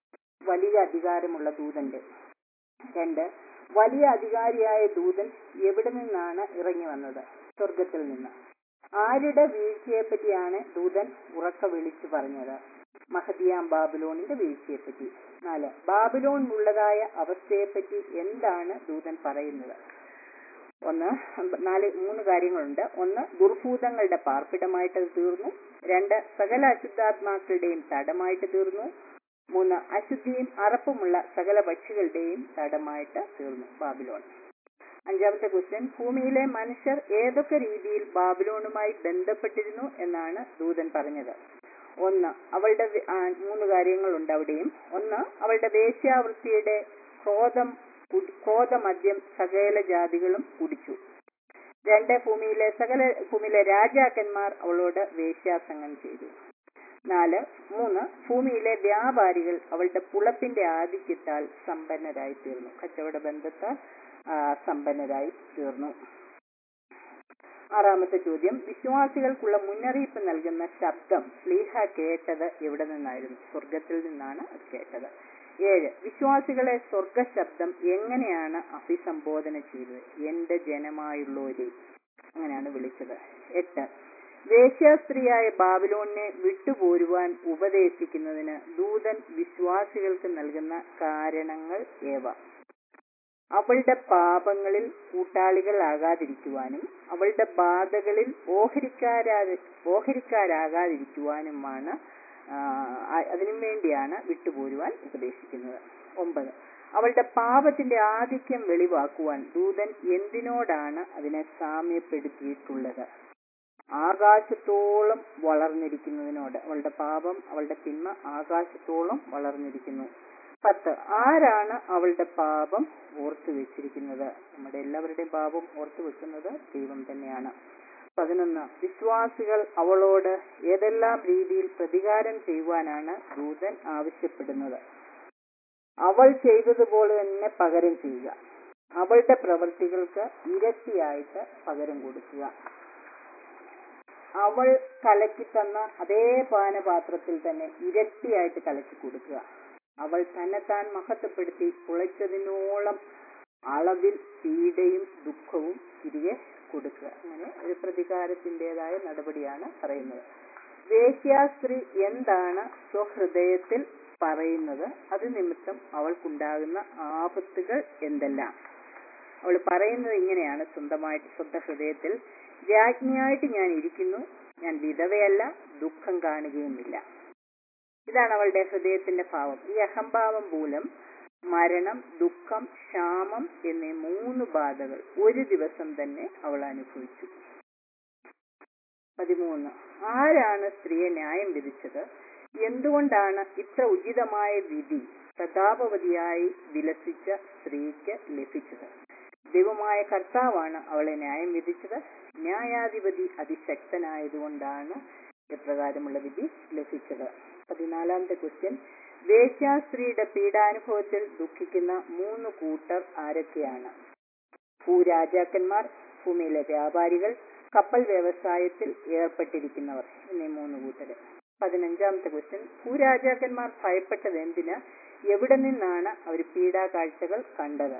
S3: വലിയ അധികാരമുള്ള ദൂതന്റെ രണ്ട് വലിയ അധികാരിയായ ദൂതൻ എവിടെ നിന്നാണ് ഇറങ്ങി വന്നത് സ്വർഗത്തിൽ നിന്ന് ആരുടെ വീഴ്ചയെപ്പറ്റിയാണ് ദൂതൻ ഉറക്ക വിളിച്ചു പറഞ്ഞത് മഹദിയാം ബാബിലോണിന്റെ വീഴ്ചയെപ്പറ്റി നാല് ബാബിലോണിനുള്ളതായ അവസ്ഥയെപ്പറ്റി എന്താണ് ദൂതൻ പറയുന്നത് ഒന്ന് നാല് മൂന്ന് കാര്യങ്ങളുണ്ട് ഒന്ന് ദുർഭൂതങ്ങളുടെ പാർപ്പിടമായിട്ട് അത് തീർന്നു രണ്ട് സകല അശുദ്ധാത്മാക്കളുടെയും തടമായിട്ട് തീർന്നു മൂന്ന് അശുദ്ധിയും അറപ്പുമുള്ള സകല പക്ഷികളുടെയും തടമായിട്ട് തീർന്നു ബാബിലോൺ അഞ്ചാമത്തെ ക്വസ്റ്റ്യൻ ഭൂമിയിലെ മനുഷ്യർ ഏതൊക്കെ രീതിയിൽ ബാബിലോണുമായി ബന്ധപ്പെട്ടിരുന്നു എന്നാണ് ദൂതൻ പറഞ്ഞത് ഒന്ന് അവളുടെ വി- ആ, മൂന്ന് കാര്യങ്ങളുണ്ട് അവിടെയും ഒന്ന് അവളുടെ വേശ്യാവൃത്തിയുടെ ക്രോധം കുടി- ക്രോധമദ്യം സകല ജാതികളും കുടിച്ചു രണ്ട് ഭൂമിയിലെ സകല ഭൂമിയിലെ രാജാക്കന്മാർ അവളോട് വേശ്യാസംഗം ചെയ്തു നാല് മൂന്ന് ഭൂമിയിലെ വ്യാപാരികൾ അവളുടെ പുളപ്പിന്റെ ആധിക്യത്താൽ സമ്പന്നരായി തീർന്നു കച്ചവട ബന്ധത്താൽ ആ, സമ്പന്നരായി തീർന്നു ആറാമത്തെ ചോദ്യം വിശ്വാസികൾക്കുള്ള മുന്നറിയിപ്പ് നൽകുന്ന ശബ്ദം സ്ലീഹ കേട്ടത് എവിടെ നിന്നായിരുന്നു സ്വർഗത്തിൽ നിന്നാണ് അത് കേട്ടത് ഏഴ് വിശ്വാസികളെ സ്വർഗ ശബ്ദം എങ്ങനെയാണ് അഭിസംബോധന ചെയ്തത് എന്റെ ജനമായുള്ളവരെ അങ്ങനെയാണ് വിളിച്ചത് എട്ട് വേശ്യാസ്ത്രീയായ ബാബിലോണിനെ വിട്ടുപോരുവാൻ ഉപദേശിക്കുന്നതിന് ദൂതൻ വിശ്വാസികൾക്ക് നൽകുന്ന കാരണങ്ങൾ ഏവ അവളുടെ പാപങ്ങളിൽ കൂട്ടാളികളാകാതിരിക്കുവാനും അവളുടെ ബാധകളിൽ ഓഹരിക്കാരാ ഓഹരിക്കാരാകാതിരിക്കുവാനുമാണ് ആ, ആ- അതിനും വേണ്ടിയാണ് വിട്ടുപോരുവാൻ ഉപദേശിക്കുന്നത് ഒമ്പത് അവളുടെ പാപത്തിന്റെ ആധിക്യം വെളിവാക്കുവാൻ ദൂതൻ എന്തിനോടാണ് അതിനെ സാമ്യപ്പെടുത്തിയിട്ടുള്ളത് ആകാശത്തോളം വളർന്നിരിക്കുന്നതിനോട് അവളുടെ പാപം അവളുടെ തിന്മ ആകാശത്തോളം വളർന്നിരിക്കുന്നു പത്ത് ആരാണ് അവളുടെ പാപം ഓർത്തു വെച്ചിരിക്കുന്നത് നമ്മുടെ എല്ലാവരുടെയും പാപം ഓർത്തു വെക്കുന്നത് ദൈവം തന്നെയാണ് പതിനൊന്ന് വിശ്വാസികൾ അവളോട് ഏതെല്ലാം രീതിയിൽ പ്രതികാരം ചെയ്യുവാനാണ് ദൂതൻ ആവശ്യപ്പെടുന്നത് അവൾ ചെയ്തതുപോലെ തന്നെ പകരം ചെയ്യുക അവളുടെ പ്രവൃത്തികൾക്ക് ഇരട്ടിയായിട്ട് പകരം കൊടുക്കുക അവൾ കലക്കി തന്ന അതേ പാനപാത്രത്തിൽ തന്നെ ഇരട്ടിയായിട്ട് കലക്കി കൊടുക്കുക അവൾ തന്നെത്താൻ മഹത്വപ്പെടുത്തി കുളച്ചതിനോളം അളവിൽ പീഡയും ദുഃഖവും തിരികെ കൊടുക്കുക അങ്ങനെ ഒരു പ്രതികാരത്തിൻ്റെതായ നടപടിയാണ് പറയുന്നത് വേശ്യാസ്ത്രീ എന്താണ് സ്വഹൃദയത്തിൽ പറയുന്നത് അത് നിമിത്തം അവൾക്കുണ്ടാകുന്ന ആപത്തുകൾ എന്തെല്ലാം അവൾ പറയുന്നത് ഇങ്ങനെയാണ് സ്വന്തമായിട്ട് സ്വന്തം ഹൃദയത്തിൽ രാജ്ഞിയായിട്ട് ഞാൻ ഇരിക്കുന്നു ഞാൻ വിധവയല്ല ദുഃഖം കാണുകയുമില്ല ഇതാണ് അവളുടെ ഹൃദയത്തിന്റെ ഭാവം ഈ അഹംഭാവം മൂലം മരണം ദുഃഖം ക്ഷാമം എന്നീ മൂന്ന് ബാധകൾ ഒരു ദിവസം തന്നെ അവൾ അനുഭവിച്ചു പതിമൂന്ന് ആരാണ് സ്ത്രീയെ ന്യായം വിധിച്ചത് എന്തുകൊണ്ടാണ് ഇത്ര ഉചിതമായ വിധി പ്രതാപവതിയായി വിലസിച്ച സ്ത്രീക്ക് ലഭിച്ചത് ദൈവമായ കർത്താവാണ് അവളെ ന്യായം വിധിച്ചത് ന്യായാധിപതി അതിശക്തനായതുകൊണ്ടാണ് ഇപ്രകാരമുള്ള വിധി ലഭിച്ചത് പതിനാലാമത്തെ ക്വസ്റ്റ്യൻ വേശ്യാസ്ത്രീയുടെ പീഡാനുഭവത്തിൽ ദുഃഖിക്കുന്ന മൂന്ന് കൂട്ടർ ആരൊക്കെയാണ് ഭൂരാജാക്കന്മാർ ഭൂമിയിലെ വ്യാപാരികൾ കപ്പൽ വ്യവസായത്തിൽ ഏർപ്പെട്ടിരിക്കുന്നവർ എന്നീ മൂന്ന് കൂട്ടര് പതിനഞ്ചാമത്തെ ക്വസ്റ്റ്യൻ ഭൂരാജാക്കന്മാർ ഭയപ്പെട്ടത് എന്തിന് എവിടെ നിന്നാണ് അവർ പീഡാ കാഴ്ചകൾ കണ്ടത്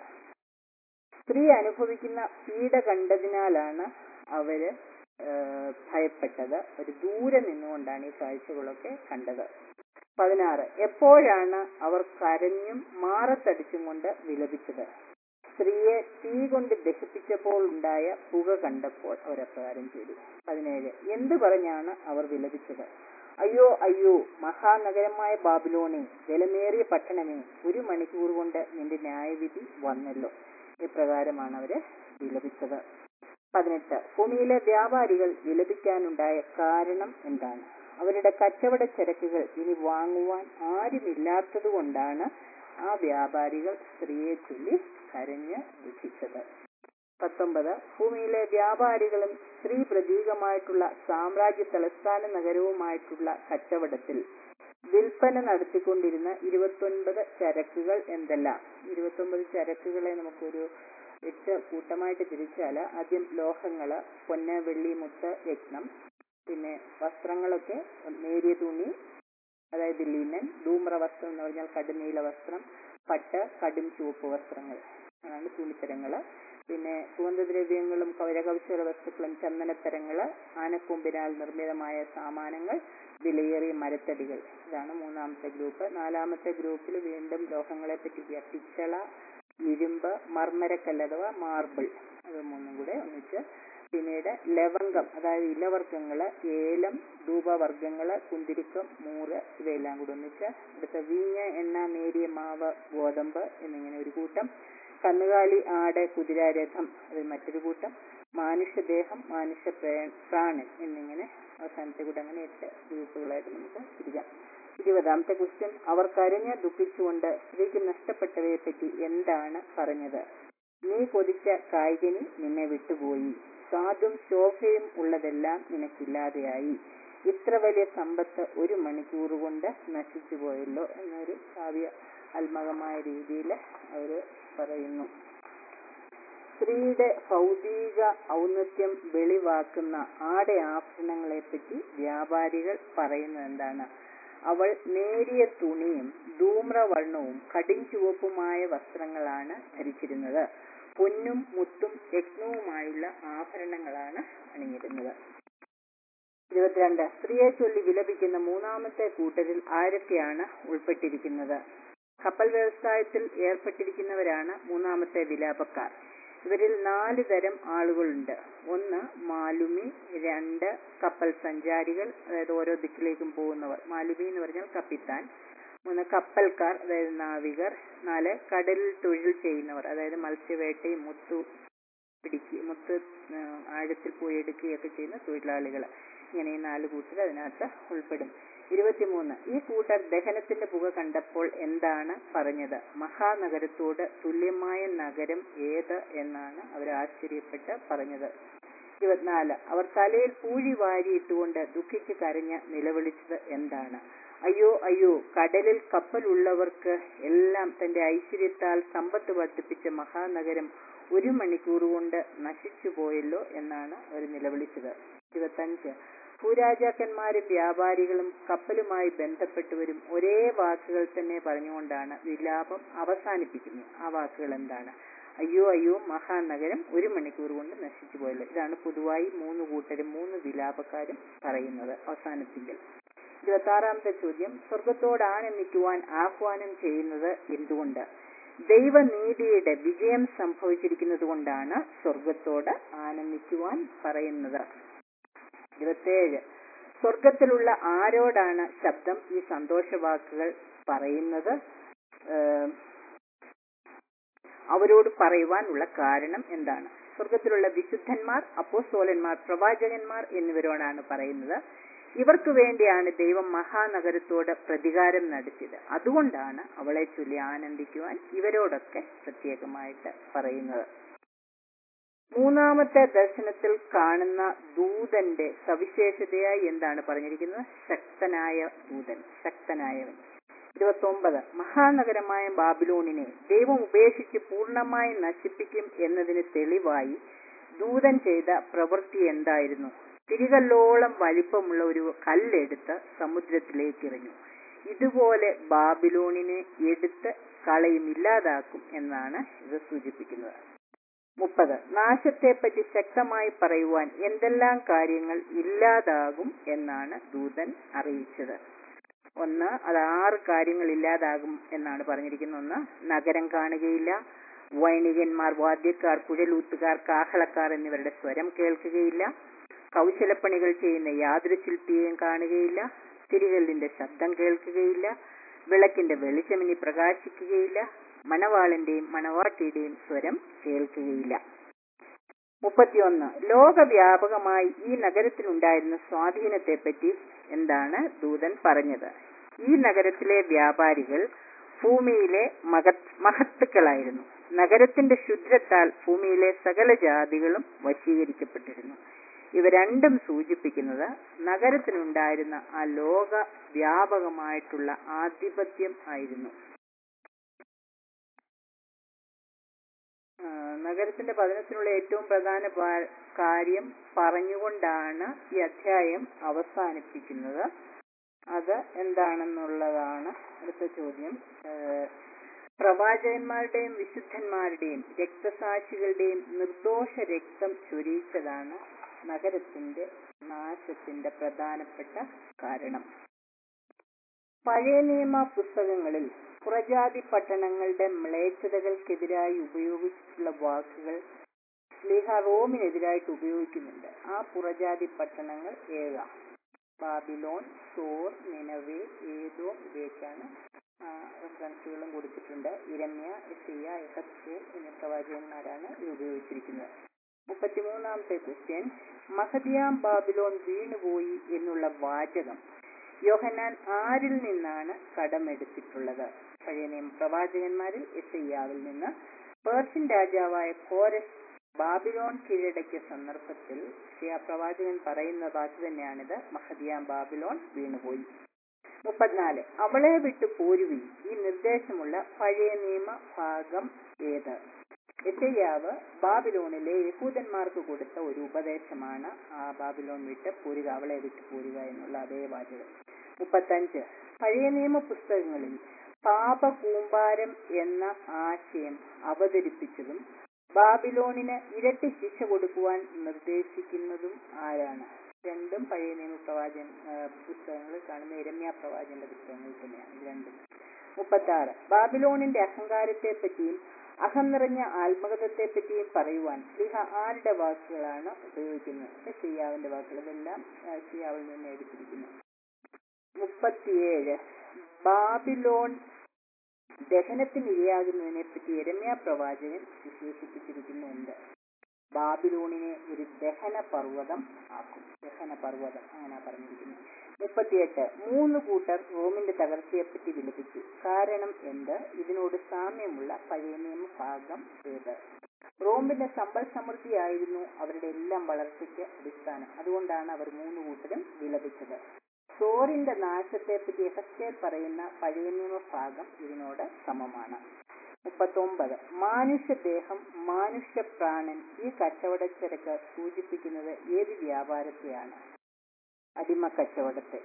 S3: സ്ത്രീ അനുഭവിക്കുന്ന പീഡ കണ്ടതിനാലാണ് അവര് ഏഹ്, ഭയപ്പെട്ടത് ഒരു ദൂരെ നിന്നുകൊണ്ടാണ് ഈ കാഴ്ചകളൊക്കെ കണ്ടത് പതിനാറ് എപ്പോഴാണ് അവർ കരഞ്ഞും മാറത്തടിച്ചും കൊണ്ട് വിലപിച്ചത് സ്ത്രീയെ തീ കൊണ്ട് ദഹിപ്പിച്ചപ്പോൾ ഉണ്ടായ പുക കണ്ടപ്പോൾ അവർ അപ്രകാരം ചെയ്തു പതിനേഴ് എന്തു പറഞ്ഞാണ് അവർ വിലപിച്ചത് അയ്യോ അയ്യോ മഹാനഗരമായ ബാബിലോണെ ജലമേറിയ പട്ടണമേ ഒരു മണിക്കൂർ കൊണ്ട് നിന്റെ ന്യായവിധി വന്നല്ലോ ഇപ്രകാരമാണ് അവര് വിലപിച്ചത് പതിനെട്ട് ഭൂമിയിലെ വ്യാപാരികൾ വിലപിക്കാനുണ്ടായ കാരണം എന്താണ് അവരുടെ കച്ചവട ചരക്കുകൾ ഇനി വാങ്ങുവാൻ ആരുമില്ലാത്തതുകൊണ്ടാണ് ആ വ്യാപാരികൾ സ്ത്രീയെ ചൊല്ലി കരഞ്ഞ് ദുഃഖിച്ചത് പത്തൊമ്പത് ഭൂമിയിലെ വ്യാപാരികളും സ്ത്രീ പ്രതീകമായിട്ടുള്ള സാമ്രാജ്യ തലസ്ഥാന നഗരവുമായിട്ടുള്ള കച്ചവടത്തിൽ വിൽപ്പന നടത്തിക്കൊണ്ടിരുന്ന ഇരുപത്തൊൻപത് ചരക്കുകൾ എന്തെല്ലാം ഇരുപത്തൊമ്പത് ചരക്കുകളെ നമുക്കൊരു എട്ട് കൂട്ടമായിട്ട് തിരിച്ചാൽ ആദ്യം ലോഹങ്ങള് പൊന്ന് വെള്ളി മുത്ത് രത്നം പിന്നെ വസ്ത്രങ്ങളൊക്കെ നേരിയ തുണി അതായത് ലിനൻ ധൂമ്ര വസ്ത്രം എന്ന് പറഞ്ഞാൽ കടുനീല വസ്ത്രം പട്ട് കടും ചുവപ്പ് വസ്ത്രങ്ങൾ അതാണ് തുണിത്തരങ്ങള് പിന്നെ സുഗന്ധദ്രവ്യങ്ങളും കൗരകൗശല വസ്തുക്കളും ചന്ദനത്തരങ്ങള് ആനക്കൊമ്പിനാൽ നിർമ്മിതമായ സാമാനങ്ങൾ വിലയേറിയ മരത്തടികൾ ഇതാണ് മൂന്നാമത്തെ ഗ്രൂപ്പ് നാലാമത്തെ ഗ്രൂപ്പിൽ വീണ്ടും ലോഹങ്ങളെ പറ്റി പിച്ചള ഇരുമ്പ് മർമ്മരക്കല്ല് അഥവാ മാർബിൾ അത് മൂന്നും കൂടെ ഒന്നിച്ച് പിന്നീട് ലവംഗം അതായത് ഇലവർഗ്ഗങ്ങള് ഏലം ധൂപവർഗ്ഗങ്ങള് കുന്തിരിക്കം മൂറ് ഇവയെല്ലാം കൂടെ ഒന്നിച്ച് അടുത്ത വീഞ്ഞ് എണ്ണ നേരിയ മാവ് ഗോതമ്പ് എന്നിങ്ങനെ ഒരു കൂട്ടം കന്നുകാലി ആട് കുതിരാരഥം അത് മറ്റൊരു കൂട്ടം മാനുഷ്യദേഹം മനുഷ്യ പ്രേ- പ്രാണൻ എന്നിങ്ങനെ അവസാനത്തെ കൂടെ അങ്ങനെ എട്ട് ഗ്രൂപ്പുകളായിട്ട് നമുക്ക് തിരിക്കാം ഇരുപതാമത്തെ ക്വസ്റ്റ്യൻ അവർ കരഞ്ഞ് ദുഃഖിച്ചുകൊണ്ട് സ്ത്രീക്ക് നഷ്ടപ്പെട്ടവയെ പറ്റി എന്താണ് പറഞ്ഞത് നീ കൊതിച്ച കായികനി നിന്നെ വിട്ടുപോയി സ്വാദും ശോഭയും ഉള്ളതെല്ലാം നിനക്കില്ലാതെയായി ഇത്ര വലിയ സമ്പത്ത് ഒരു മണിക്കൂർ കൊണ്ട് നശിച്ചു പോയല്ലോ എന്നൊരു കാവ്യ ആത്മകമായ രീതിയിൽ അവര് പറയുന്നു സ്ത്രീയുടെ ഭൗതിക ഔന്നത്യം വെളിവാക്കുന്ന ആടെ ആഭരണങ്ങളെ പറ്റി വ്യാപാരികൾ പറയുന്നത് എന്താണ് അവൾ നേരിയ തുണിയും ധൂമ്രവർണ്ണവും കടിഞ്ചുവപ്പുമായ വസ്ത്രങ്ങളാണ് ധരിച്ചിരുന്നത് പൊന്നും മുത്തും രത്നവുമായുള്ള ആഭരണങ്ങളാണ് അണിഞ്ഞിരുന്നത് ഇരുപത്തിരണ്ട് സ്ത്രീയെ ചൊല്ലി വിലപിക്കുന്ന മൂന്നാമത്തെ കൂട്ടരിൽ ആരൊക്കെയാണ് ഉൾപ്പെട്ടിരിക്കുന്നത് കപ്പൽ വ്യവസായത്തിൽ ഏർപ്പെട്ടിരിക്കുന്നവരാണ് മൂന്നാമത്തെ വിലാപക്കാർ ഇവരിൽ നാല് തരം ആളുകളുണ്ട് ഒന്ന് മാലുമി രണ്ട് കപ്പൽ സഞ്ചാരികൾ അതായത് ഓരോ ദിക്കിലേക്കും പോകുന്നവർ മാലുമി എന്ന് പറഞ്ഞാൽ കപ്പിത്താൻ മൂന്ന് കപ്പൽക്കാർ അതായത് നാവികർ നാല് കടലിൽ തൊഴിൽ ചെയ്യുന്നവർ അതായത് മത്സ്യവേട്ടയും മുത്തു പിടിക്കുക മുത്ത് ആ, ആഴത്തിൽ പോയി എടുക്കുകയൊക്കെ ചെയ്യുന്ന തൊഴിലാളികൾ ഇങ്ങനെ ഈ നാല് കൂട്ടർ അതിനകത്ത് ഉൾപ്പെടും ഇരുപത്തിമൂന്ന് ഈ കൂട്ടർ ദഹനത്തിന്റെ പുക കണ്ടപ്പോൾ എന്താണ് പറഞ്ഞത് മഹാനഗരത്തോട് തുല്യമായ നഗരം ഏത് എന്നാണ് അവർ ആശ്ചര്യപ്പെട്ട് പറഞ്ഞത് ഇരുപത്തിനാല് അവർ തലയിൽ പൂഴി വാരിയിട്ടുകൊണ്ട് ദുഃഖിച്ച് കരഞ്ഞ് നിലവിളിച്ചത് എന്താണ് അയ്യോ അയ്യോ കടലിൽ കപ്പലുള്ളവർക്ക് എല്ലാം തന്റെ ഐശ്വര്യത്താൽ സമ്പത്ത് വർദ്ധിപ്പിച്ച മഹാനഗരം ഒരു മണിക്കൂർ കൊണ്ട് നശിച്ചു പോയല്ലോ എന്നാണ് അവർ നിലവിളിച്ചത് ഇരുപത്തഞ്ച് ഭൂരാജാക്കന്മാരും വ്യാപാരികളും കപ്പലുമായി ബന്ധപ്പെട്ടവരും ഒരേ വാക്കുകൾ തന്നെ പറഞ്ഞുകൊണ്ടാണ് വിലാപം അവസാനിപ്പിക്കുന്നത് ആ വാക്കുകൾ എന്താണ് അയ്യോ അയ്യോ മഹാനഗരം ഒരു മണിക്കൂർ കൊണ്ട് നശിച്ചു പോയല്ലോ ഇതാണ് പൊതുവായി മൂന്ന് കൂട്ടരും മൂന്ന് വിലാപക്കാരും പറയുന്നത് അവസാനത്തിൽ ഇരുപത്തി ആറാമത്തെ ചോദ്യം സ്വർഗത്തോട് ആനന്ദിക്കുവാൻ ആഹ്വാനം ചെയ്യുന്നത് എന്തുകൊണ്ട് ദൈവനീതിയുടെ വിജയം സംഭവിച്ചിരിക്കുന്നത് കൊണ്ടാണ് സ്വർഗത്തോട് ആനന്ദിക്കുവാൻ പറയുന്നത് ഇരുപത്തേഴ് സ്വർഗത്തിലുള്ള ആരോടാണ് ശബ്ദം ഈ സന്തോഷവാക്കുകൾ പറയുന്നത് ഏം, അവരോട് പറയുവാനുള്ള കാരണം എന്താണ് സ്വർഗത്തിലുള്ള വിശുദ്ധന്മാർ അപ്പോസ്തോലന്മാർ പ്രവാചകന്മാർ എന്നിവരോടാണ് പറയുന്നത് ഇവർക്ക് വേണ്ടിയാണ് ദൈവം മഹാനഗരത്തോട് പ്രതികാരം നടത്തിയത് അതുകൊണ്ടാണ് അവളെ ചൊല്ലി ആനന്ദിക്കുവാൻ ഇവരോടൊക്കെ പ്രത്യേകമായിട്ട് പറയുന്നത് മൂന്നാമത്തെ ദർശനത്തിൽ കാണുന്ന ദൂതന്റെ സവിശേഷതയായി എന്താണ് പറഞ്ഞിരിക്കുന്നത് ശക്തനായ ദൂതൻ ശക്തനായവൻ ഇരുപത്തൊമ്പത് മഹാനഗരമായ ബാബിലോണിനെ ദൈവം ഉപേക്ഷിച്ച് പൂർണ്ണമായി നശിപ്പിക്കും എന്നതിന് തെളിവായി ദൂതൻ ചെയ്ത പ്രവൃത്തി എന്തായിരുന്നു തിരികല്ലോളം വലിപ്പമുള്ള ഒരു കല്ലെടുത്ത് സമുദ്രത്തിലേക്ക് എറിഞ്ഞു ഇതുപോലെ ബാബിലോണിനെ എടുത്ത് കളയും ഇല്ലാതാക്കും എന്നാണ് ഇത് സൂചിപ്പിക്കുന്നത് മുപ്പത് നാശത്തെപ്പറ്റി ശക്തമായി പറയുവാൻ എന്തെല്ലാം കാര്യങ്ങൾ ഇല്ലാതാകും എന്നാണ് ദൂതൻ അറിയിച്ചത് ഒന്ന് അത് ആറ് കാര്യങ്ങൾ ഇല്ലാതാകും എന്നാണ് പറഞ്ഞിരിക്കുന്നത് ഒന്ന് നഗരം കാണുകയില്ല വൈണികന്മാർ വാദ്യക്കാർ കുഴലൂത്തുകാർ കാഹളക്കാർ എന്നിവരുടെ സ്വരം കേൾക്കുകയില്ല കൗശലപ്പണികൾ ചെയ്യുന്ന യാതൊരു ശില്പിയെയും കാണുകയില്ല തിരികല്ലിന്റെ ശബ്ദം കേൾക്കുകയില്ല വിളക്കിന്റെ വെളിച്ചമിനി പ്രകാശിക്കുകയില്ല മണവാളിന്റെയും മണവാട്ടിയുടെയും സ്വരം കേൾക്കുകയില്ല മുപ്പത്തിയൊന്ന് ലോകവ്യാപകമായി ഈ നഗരത്തിലുണ്ടായിരുന്ന സ്വാധീനത്തെപ്പറ്റി എന്താണ് ദൂതൻ പറഞ്ഞത് ഈ നഗരത്തിലെ വ്യാപാരികൾ ഭൂമിയിലെ മഹത് മഹത്തുക്കളായിരുന്നു നഗരത്തിന്റെ ശുദ്രത്താൽ ഭൂമിയിലെ സകല ജാതികളും വശീകരിക്കപ്പെട്ടിരുന്നു ഇവ രണ്ടും സൂചിപ്പിക്കുന്നത് നഗരത്തിനുണ്ടായിരുന്ന ആ ലോക വ്യാപകമായിട്ടുള്ള ആധിപത്യം ആയിരുന്നു ആ, നഗരത്തിന്റെ പതനത്തിനുള്ള ഏറ്റവും പ്രധാന പാ- കാര്യം പറഞ്ഞുകൊണ്ടാണ് ഈ അധ്യായം അവസാനിപ്പിക്കുന്നത് അത് എന്താണെന്നുള്ളതാണ് അടുത്ത ചോദ്യം ഏഹ്, പ്രവാചകന്മാരുടെയും വിശുദ്ധന്മാരുടെയും രക്തസാക്ഷികളുടെയും നിർദോഷ രക്തം ചൊരിയിച്ചതാണ് നഗരത്തിന്റെ നാശത്തിന്റെ പ്രധാനപ്പെട്ട കാരണം പഴയ നിയമ പുസ്തകങ്ങളിൽ പുറജാതി പട്ടണങ്ങളുടെ മ്ലേച്ഛതകൾക്കെതിരായി ഉപയോഗിച്ചിട്ടുള്ള വാക്കുകൾ സ്ലീഹ റോമിനെതിരായിട്ട് ഉപയോഗിക്കുന്നുണ്ട് ആ പുറജാതി പട്ടണങ്ങൾ ഏതാ ബാബിലോൺ സോർ നിനവേ ഏതോ ഇവയൊക്കെയാണ് റെഫറൻസുകളും കൊടുത്തിട്ടുണ്ട് ഇരമ്യ എസിയ എഹസ്കേൽ എന്നീ പ്രവാചകന്മാരാണ് ഇത് ഉപയോഗിച്ചിരിക്കുന്നത് മുപ്പത്തിമൂന്നാമത്തെ ക്വസ്റ്റ്യൻ മഹദിയാം ബാബിലോൺ വീണുപോയി എന്നുള്ള വാചകം യോഹന്നാൻ ആരിൽ നിന്നാണ് കടമെടുത്തിട്ടുള്ളത് പഴയ നിയമ പ്രവാചകന്മാരിൽ എസയ്യാവിൽ നിന്ന് പേർഷ്യൻ രാജാവായ കോരസ് ബാബിലോൺ കീഴടക്കിയ സന്ദർഭത്തിൽ ഷിയ പ്രവാചകൻ പറയുന്ന വാക്ക് തന്നെയാണിത് മഹദിയാം ബാബിലോൺ വീണുപോയി മുപ്പത്തിനാല് അവളെ വിട്ട് പോരുവി ഈ നിർദ്ദേശമുള്ള പഴയ നിയമ ഭാഗം ഏത് എസയ്യാവ് ബാബിലോണിലെ യഹൂദന്മാർക്ക് കൊടുത്ത ഒരു ഉപദേശമാണ് ആ ബാബിലോൺ വിട്ട് പോരുക അവളെ വിട്ട് പോരുക എന്നുള്ള അതേ വാചകം മുപ്പത്തഞ്ച് പഴയ നിയമ പുസ്തകങ്ങളിൽ പാപകൂമ്പാരം എന്ന ആശയം അവതരിപ്പിച്ചതും ബാബിലോണിന് ഇരട്ടി ശിക്ഷ കൊടുക്കുവാൻ നിർദ്ദേശിക്കുന്നതും ആരാണ് രണ്ടും പഴയ നിയമ പ്രവാചകൻ ആ, പുസ്തകങ്ങളിൽ കാണുന്ന ഇരമ്യ പ്രവാചകന്റെ പുസ്തകങ്ങളിൽ തന്നെയാണ് ഇത് രണ്ടും മുപ്പത്തി ആറ് ബാബിലോണിന്റെ അഹങ്കാരത്തെ പറ്റിയും അഹം നിറഞ്ഞ ആത്മകഥത്തെ പറ്റിയും പറയുവാൻ സ്ലിഹ ആരുടെ വാക്കുകളാണ് ഉപയോഗിക്കുന്നത് ഷിയാവിന്റെ വാക്കുകൾ ഇതെല്ലാം ആ, ഷിയാവിൽ നിന്ന് എടുത്തിരിക്കുന്നു മുപ്പത്തിയേഴ് ബാബിലോൺ ദഹനത്തിന് ഇരയാകുന്നതിനെ പറ്റി എരമ്യ പ്രവാചകൻ വിശേഷിപ്പിച്ചിരിക്കുന്നുണ്ട് ബാബിലോണിനെ ഒരു ദഹന പർവ്വതം ആക്കും ദഹന പർവ്വതം അങ്ങനെ പറഞ്ഞിരിക്കുന്നു മുപ്പത്തിയെട്ട് മൂന്ന് കൂട്ടർ റോമിന്റെ തകർച്ചയെപ്പറ്റി വിലപിച്ചു കാരണം എന്ത് ഇതിനോട് സാമ്യമുള്ള പഴയ നിയമ ഭാഗം ഏത് റോമിന്റെ സമ്പൽ സമൃദ്ധിയായിരുന്നു അവരുടെ എല്ലാം വളർച്ചയ്ക്ക് അടിസ്ഥാനം അതുകൊണ്ടാണ് അവർ മൂന്ന് കൂട്ടരും വിലപിച്ചത് സോറിന്റെ നാശത്തെപ്പറ്റി എഹസ്കേൽ പറയുന്ന പഴയ നിയമ ഭാഗം ഇതിനോട് സമമാണ് മുപ്പത്തൊമ്പത് മാനുഷ്യദേഹം മാനുഷ്യപ്രാണൻ ഈ കച്ചവടച്ചരക്ക് സൂചിപ്പിക്കുന്നത് ഏത് വ്യാപാരത്തെയാണ് അടിമ കച്ചവടത്തെ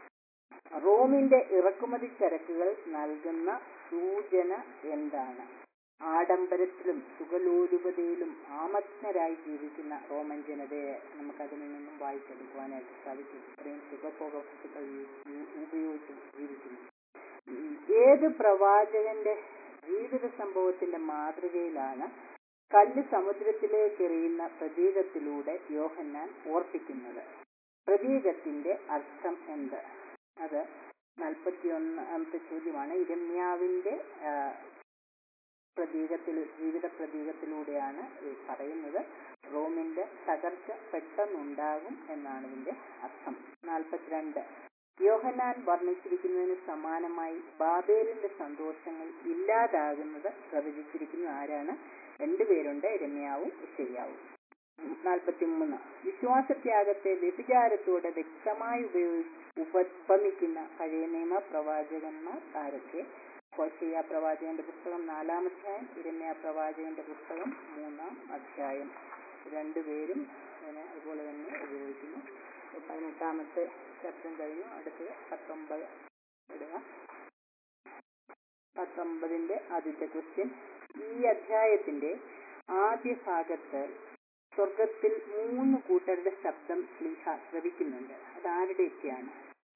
S3: റോമിന്റെ ഇറക്കുമതി ചരക്കുകൾ നൽകുന്ന സൂചന എന്താണ് ആഡംബരത്തിലും സുഖലോലുപതയിലും ആമഗ്നരായി ജീവിക്കുന്ന റോമൻ ജനതയെ നമുക്കതിൽ നിന്നും വായിച്ചെടുക്കുവാനായിട്ട് സാധിക്കും ഇത്രയും സുഖഭോഗ വസ്തുക്കൾ യു- ഉപയോഗിച്ച് ജീവിക്കുന്നു ഉം, ഏത് പ്രവാചകന്റെ ജീവിത സംഭവത്തിന്റെ മാതൃകയിലാണ് കല്ല് സമുദ്രത്തിലേക്ക് എറിയുന്ന പ്രതീകത്തിലൂടെ യോഹന്നാൻ ഓർപ്പിക്കുന്നത് പ്രതീകത്തിന്റെ അർത്ഥം എന്ത് അത് നാൽപ്പത്തിയൊന്നാമത്തെ ചോദ്യമാണ് ഇരമ്യാവിന്റെ ആ, പ്രതീകത്തിൽ ജീവിത പ്രതീകത്തിലൂടെയാണ് ഈ പറയുന്നത് റോമിന്റെ തകർച്ച പെട്ടെന്നുണ്ടാകും എന്നാണ് ഇതിന്റെ അർത്ഥം നാൽപ്പത്തിരണ്ട് യോഹന്നാൻ വർണ്ണിച്ചിരിക്കുന്നതിന് സമാനമായി ബാബേലിന്റെ സന്തോഷങ്ങൾ ഇല്ലാതാകുന്നത് പ്രവചിച്ചിരിക്കുന്ന ആരാണ് രണ്ടുപേരുണ്ട് രമ്യാവും ഇഷയ്യാവും നാൽപ്പത്തിമൂന്ന് വിശ്വാസത്യാഗത്തെ വ്യഭിചാരത്തോടെ വ്യക്തമായി ഉപയോഗി ഉപമിക്കുന്ന പഴയ നിയമ പ്രവാചകന്മാർ ആരൊക്കെ ഹോശയ്യ പ്രവാചകന്റെ പുസ്തകം നാലാം അധ്യായം ഇരമ്യ പ്രവാചകന്റെ പുസ്തകം മൂന്നാം അധ്യായം രണ്ടുപേരും അതിനെ അതുപോലെ തന്നെ ഉപയോഗിക്കുന്നു പതിനെട്ടാമത്തെ ചർച്ച കഴിഞ്ഞു അടുത്തത് പത്തൊമ്പത് ഇടുക പത്തൊമ്പതിന്റെ ആദ്യത്തെ ക്വസ്റ്റ്യൻ ഈ അധ്യായത്തിന്റെ ആദ്യ ഭാഗത്ത് സ്വർഗത്തിൽ മൂന്ന് കൂട്ടരുടെ ശബ്ദം സ്ലീഹ ശ്രവിക്കുന്നുണ്ട് അതാരുടെയൊക്കെയാണ്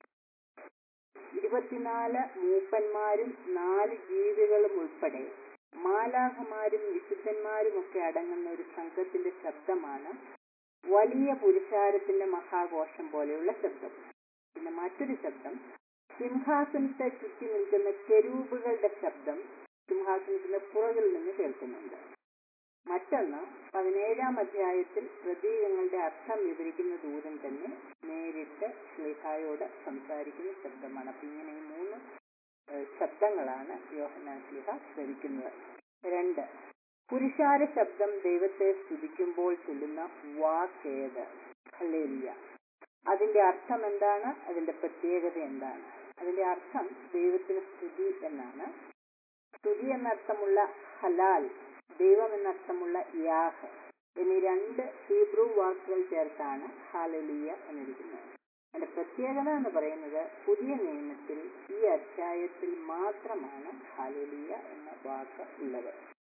S3: ഇരുപത്തിനാല് മൂപ്പന്മാരും നാല് ജീവികളും ഉൾപ്പെടെ മാലാഹമാരും വിശുദ്ധന്മാരും ഒക്കെ അടങ്ങുന്ന ഒരു സംഘത്തിന്റെ ശബ്ദമാണ് വലിയ പുരുഷാരത്തിന്റെ മഹാഘോഷം പോലെയുള്ള ശബ്ദം പിന്നെ മറ്റൊരു ശബ്ദം സിംഹാസനത്തെ ചുറ്റി നിൽക്കുന്ന കെരൂബുകളുടെ ശബ്ദം സിംഹാസനത്തിന്റെ പുറകിൽ നിന്ന് കേൾക്കുന്നുണ്ട് മറ്റൊന്ന് പതിനേഴാം അധ്യായത്തിൽ പ്രതീകങ്ങളുടെ അർത്ഥം വിവരിക്കുന്ന ദൂതൻ തന്നെ നേരിട്ട് ശ്ലീഹായോട് സംസാരിക്കുന്ന ശബ്ദമാണ് അപ്പൊ ഇങ്ങനെ ഈ മൂന്ന് ഏഹ്, ശബ്ദങ്ങളാണ് യോഹന്നാൻ ശ്ലീഹ ശ്രവിക്കുന്നത് രണ്ട് പുരുഷാര ശബ്ദം ദൈവത്തെ സ്തുതിക്കുമ്പോൾ ചൊല്ലുന്ന വാക്കേത് ഹല്ലേലൂയ അതിന്റെ അർത്ഥം എന്താണ് അതിന്റെ പ്രത്യേകത എന്താണ് അതിന്റെ അർത്ഥം ദൈവത്തിന് സ്തുതി എന്നാണ് സ്തുതി എന്നർത്ഥമുള്ള ഹലാൽ ദൈവം എന്നർത്ഥമുള്ള യാഹ് എന്നീ രണ്ട് ഹീബ്രു വാക്കുകൾ ചേർത്താണ് ഹാലലിയ എന്നിരിക്കുന്നത് അതിന്റെ പ്രത്യേകത എന്ന് പറയുന്നത് പുതിയ നിയമത്തിൽ ഈ അധ്യായത്തിൽ മാത്രമാണ് ഹാലലിയ എന്ന വാക്ക് ഉള്ളത്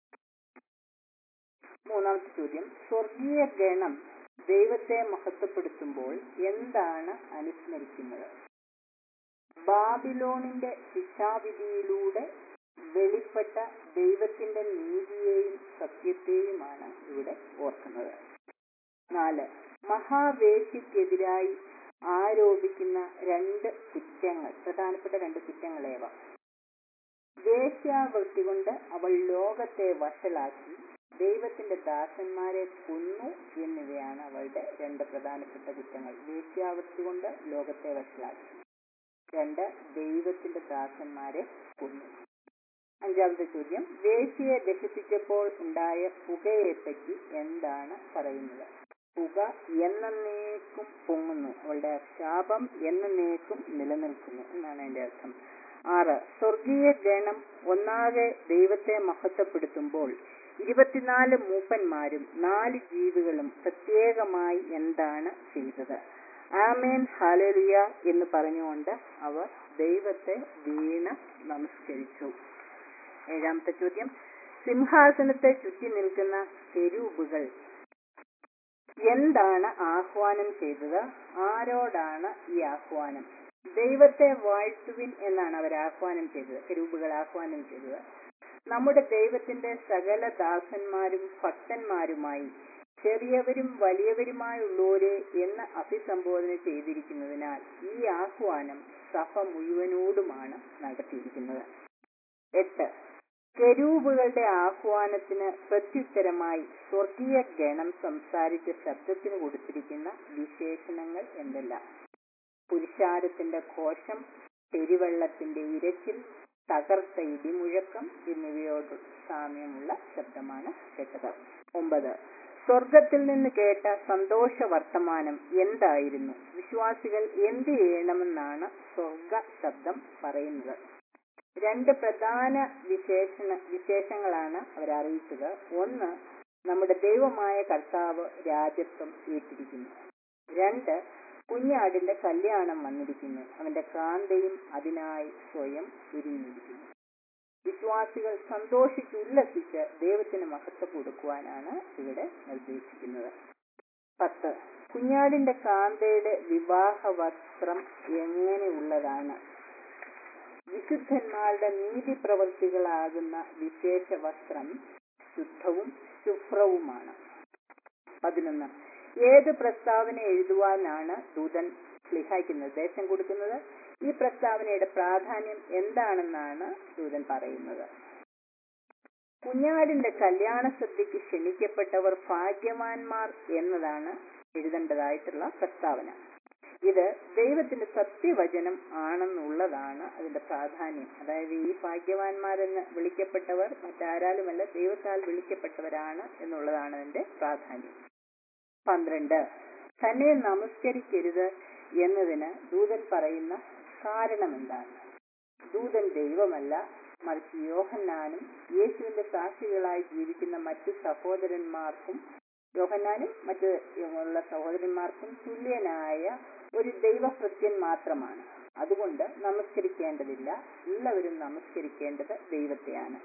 S3: മൂന്നാമത്തെ ചോദ്യം സ്വർഗീയ ഗണം ദൈവത്തെ മഹത്വപ്പെടുത്തുമ്പോൾ എന്താണ് അനുസ്മരിക്കുന്നത് ബാബിലോണിന്റെ ശിക്ഷാവിധിയിലൂടെ വെളിപ്പെട്ട ദൈവത്തിന്റെ നീതിയെയും സത്യത്തെയുമാണ് ഇവിടെ ഓർക്കുന്നത് നാല് മഹാവേശിക്കെതിരായി ആരോപിക്കുന്ന രണ്ട് കുറ്റങ്ങൾ പ്രധാനപ്പെട്ട രണ്ട് കുറ്റങ്ങളേവ വേശ്യാവൃത്തി കൊണ്ട് അവൾ ലോകത്തെ വഷളാക്കി ദൈവത്തിന്റെ ദാസന്മാരെ കൊന്നു എന്നിവയാണ് അവളുടെ രണ്ട് പ്രധാനപ്പെട്ട കുറ്റങ്ങൾ വേശ്യാവൃത്തി കൊണ്ട് ലോകത്തെ വഷളാക്കി രണ്ട് ദൈവത്തിന്റെ ദാസന്മാരെ കൊന്നു അഞ്ചാമത്തെ ചോദ്യം വേശ്യയെ ദഹിപ്പിച്ചപ്പോൾ ഉണ്ടായ പുകയെപ്പറ്റി എന്താണ് പറയുന്നത് പുക എന്നേക്കും പൊങ്ങുന്നു അവളുടെ ശാപം എന്നേക്കും നിലനിൽക്കുന്നു എന്നാണ് അതിന്റെ അർത്ഥം ആറ് സ്വർഗീയ ഗണം ഒന്നാകെ ദൈവത്തെ മഹത്വപ്പെടുത്തുമ്പോൾ ഇരുപത്തിനാല് മൂപ്പന്മാരും നാല് ജീവികളും പ്രത്യേകമായി എന്താണ് ചെയ്തത് ആമേൻ ഹാലലിയ എന്ന് പറഞ്ഞുകൊണ്ട് അവർ ദൈവത്തെ വീണ നമസ്കരിച്ചു ഏഴാമത്തെ ചോദ്യം സിംഹാസനത്തെ ചുറ്റി നിൽക്കുന്ന കെരൂബുകൾ എന്താണ് ആഹ്വാനം ചെയ്തത് ആരോടാണ് ഈ ആഹ്വാനം ദൈവത്തെ വാഴ്ത്തുവിൻ എന്നാണ് അവർ ആഹ്വാനം ചെയ്തത് കെരൂബുകൾ ആഹ്വാനം ചെയ്തത് നമ്മുടെ ദൈവത്തിന്റെ സകല ദാസന്മാരും ഭക്തന്മാരുമായി ചെറിയവരും വലിയവരുമായുള്ളവരെ എന്ന് അഭിസംബോധന ചെയ്തിരിക്കുന്നതിനാൽ ഈ ആഹ്വാനം സഭ മുഴുവനോടുമാണ് നടത്തിയിരിക്കുന്നത് എട്ട് കെരൂബുകളുടെ ആഹ്വാനത്തിന് പ്രത്യുത്തരമായി സ്വർഗീയ ഗണം സംസാരിച്ച ശബ്ദത്തിന് കൊടുത്തിരിക്കുന്ന വിശേഷണങ്ങൾ എന്തെല്ലാം പുരുഷാരത്തിന്റെ ഘോഷം പെരുവെള്ളത്തിന്റെ ഇരച്ചിൽ തകർത്ത ഇടിമുഴക്കം എന്നിവയോട് സാമ്യമുള്ള ശബ്ദമാണ് കേട്ടത് ഒമ്പത് സ്വർഗത്തിൽ നിന്ന് കേട്ട സന്തോഷ വർത്തമാനം എന്തായിരുന്നു വിശ്വാസികൾ എന്ത് ചെയ്യണമെന്നാണ് സ്വർഗ ശബ്ദം പറയുന്നത് രണ്ട് പ്രധാന വിശേഷണ വിശേഷങ്ങളാണ് അവർ അറിയിച്ചത് ഒന്ന് നമ്മുടെ ദൈവമായ കർത്താവ് രാജ്യത്വം ഏറ്റിരിക്കുന്നു രണ്ട് കുഞ്ഞാടിന്റെ കല്യാണം വന്നിരിക്കുന്നു അവന്റെ കാന്തയും അതിനായി സ്വയം ഒരുങ്ങിയിരിക്കുന്നു വിശ്വാസികൾ സന്തോഷിച്ചുല്ലസിച്ച് ദൈവത്തിന് മഹത്വം കൊടുക്കുവാനാണ് ഇവിടെ നിർദ്ദേശിക്കുന്നത് പത്ത് കുഞ്ഞാടിന്റെ കാന്തയുടെ വിവാഹ വസ്ത്രം എങ്ങനെയുള്ളതാണ് വിശുദ്ധന്മാരുടെ നീതി പ്രവർത്തികളാകുന്ന വിശേഷ വസ്ത്രം ശുദ്ധവും ശുഭ്രവുമാണ് പതിനൊന്ന് ഏത് പ്രസ്താവന എഴുതുവാനാണ് ദൂതൻ സ്ലിഹായ്ക്ക് നിർദ്ദേശം കൊടുക്കുന്നത് ഈ പ്രസ്താവനയുടെ പ്രാധാന്യം എന്താണെന്നാണ് ദൂതൻ പറയുന്നത് കുഞ്ഞാടിന്റെ കല്യാണ സദ്യക്ക് ക്ഷണിക്കപ്പെട്ടവർ ഭാഗ്യവാന്മാർ എന്നതാണ് എഴുതേണ്ടതായിട്ടുള്ള പ്രസ്താവന ഇത് ദൈവത്തിന്റെ സത്യവചനം ആണെന്നുള്ളതാണ് അതിന്റെ പ്രാധാന്യം അതായത് ഈ ഭാഗ്യവാന്മാരെന്ന് വിളിക്കപ്പെട്ടവർ മറ്റാരാലുമല്ല ദൈവത്താൽ വിളിക്കപ്പെട്ടവരാണ് എന്നുള്ളതാണ് അതിന്റെ പ്രാധാന്യം പന്ത്രണ്ട് തന്നെ നമസ്കരിക്കരുത് എന്നതിന് ദൂതൻ പറയുന്ന കാരണം എന്താണ് ദൂതൻ ദൈവമല്ല മറിച്ച് യോഹന്നാനും യേശുവിന്റെ സാക്ഷികളായി ജീവിക്കുന്ന മറ്റു സഹോദരന്മാർക്കും യോഹന്നാനും മറ്റ് ഉള്ള സഹോദരന്മാർക്കും തുല്യനായ ഒരു ദൈവഭൃത്യൻ മാത്രമാണ് അതുകൊണ്ട് നമസ്കരിക്കേണ്ടതില്ല എല്ലാവരും നമസ്കരിക്കേണ്ടത് ദൈവത്തെയാണ്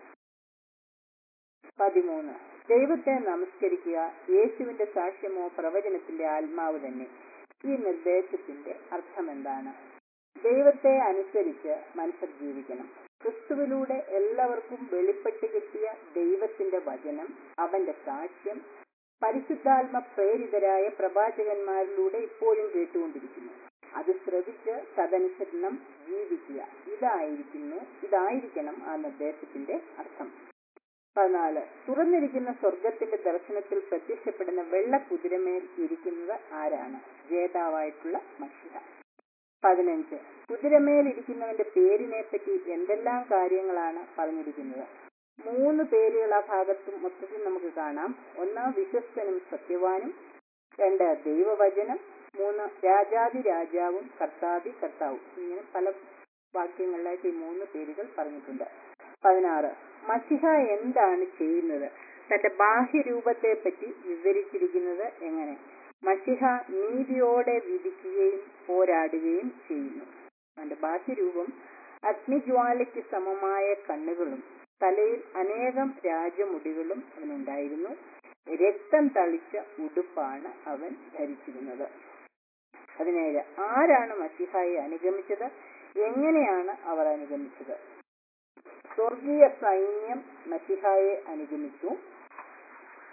S3: പതിമൂന്ന് ദൈവത്തെ നമസ്കരിക്കുക യേശുവിന്റെ സാക്ഷ്യമോ പ്രവചനത്തിന്റെ ആത്മാവ് തന്നെ ഈ നിർദ്ദേശത്തിന്റെ അർത്ഥം എന്താണ് ദൈവത്തെ അനുസരിച്ച് മനുഷ്യർ ജീവിക്കണം ക്രിസ്തുവിലൂടെ എല്ലാവർക്കും വെളിപ്പെട്ട് കിട്ടിയ ദൈവത്തിന്റെ വചനം അവന്റെ സാക്ഷ്യം പരിശുദ്ധാത്മ പ്രേരിതരായ പ്രവാചകന്മാരിലൂടെ ഇപ്പോഴും കേട്ടുകൊണ്ടിരിക്കുന്നു അത് ശ്രവിച്ച് തദനുസരണം ജീവിക്കുക ഇതായിരിക്കുന്നു ഇതായിരിക്കണം ആ നിർദ്ദേശത്തിന്റെ അർത്ഥം പതിനാല് തുറന്നിരിക്കുന്ന സ്വർഗത്തിന്റെ ദർശനത്തിൽ പ്രത്യക്ഷപ്പെടുന്ന വെള്ള കുതിരമേൽ ഇരിക്കുന്നത് ആരാണ് ജേതാവായിട്ടുള്ള മഷിഹ പതിനഞ്ച് കുതിരമേൽ ഇരിക്കുന്നവന്റെ പേരിനെ പറ്റി എന്തെല്ലാം കാര്യങ്ങളാണ് പറഞ്ഞിരിക്കുന്നത് മൂന്ന് പേരുകൾ ആ ഭാഗത്തും മൊത്തത്തിൽ നമുക്ക് കാണാം ഒന്ന് വിശ്വസ്തനും സത്യവാനും രണ്ട് ദൈവവചനം മൂന്ന് രാജാതി രാജാവും കർത്താതി കർത്താവും ഇങ്ങനെ പല വാക്യങ്ങളിലായിട്ട് ഈ മൂന്ന് പേരുകൾ പറഞ്ഞിട്ടുണ്ട് പതിനാറ് മസിഹ എന്താണ് ചെയ്യുന്നത് തന്റെ ബാഹ്യരൂപത്തെ പറ്റി വിവരിച്ചിരിക്കുന്നത് എങ്ങനെ മസിഹ നീതിയോടെ വിധിക്കുകയും പോരാടുകയും ചെയ്യുന്നു അവന്റെ ബാഹ്യരൂപം അഗ്നിജ്വാലയ്ക്ക് സമമായ കണ്ണുകളും തലയിൽ അനേകം രാജമുടികളും അവനുണ്ടായിരുന്നു രക്തം തളിച്ച ഉടുപ്പാണ് അവൻ ധരിച്ചിരുന്നത് പതിനേഴ് ആരാണ് മസിഹായെ അനുഗമിച്ചത് എങ്ങനെയാണ് അവർ അനുഗമിച്ചത് സ്വർഗീയ സൈന്യം മസിഹായെ അനുഗമിച്ചു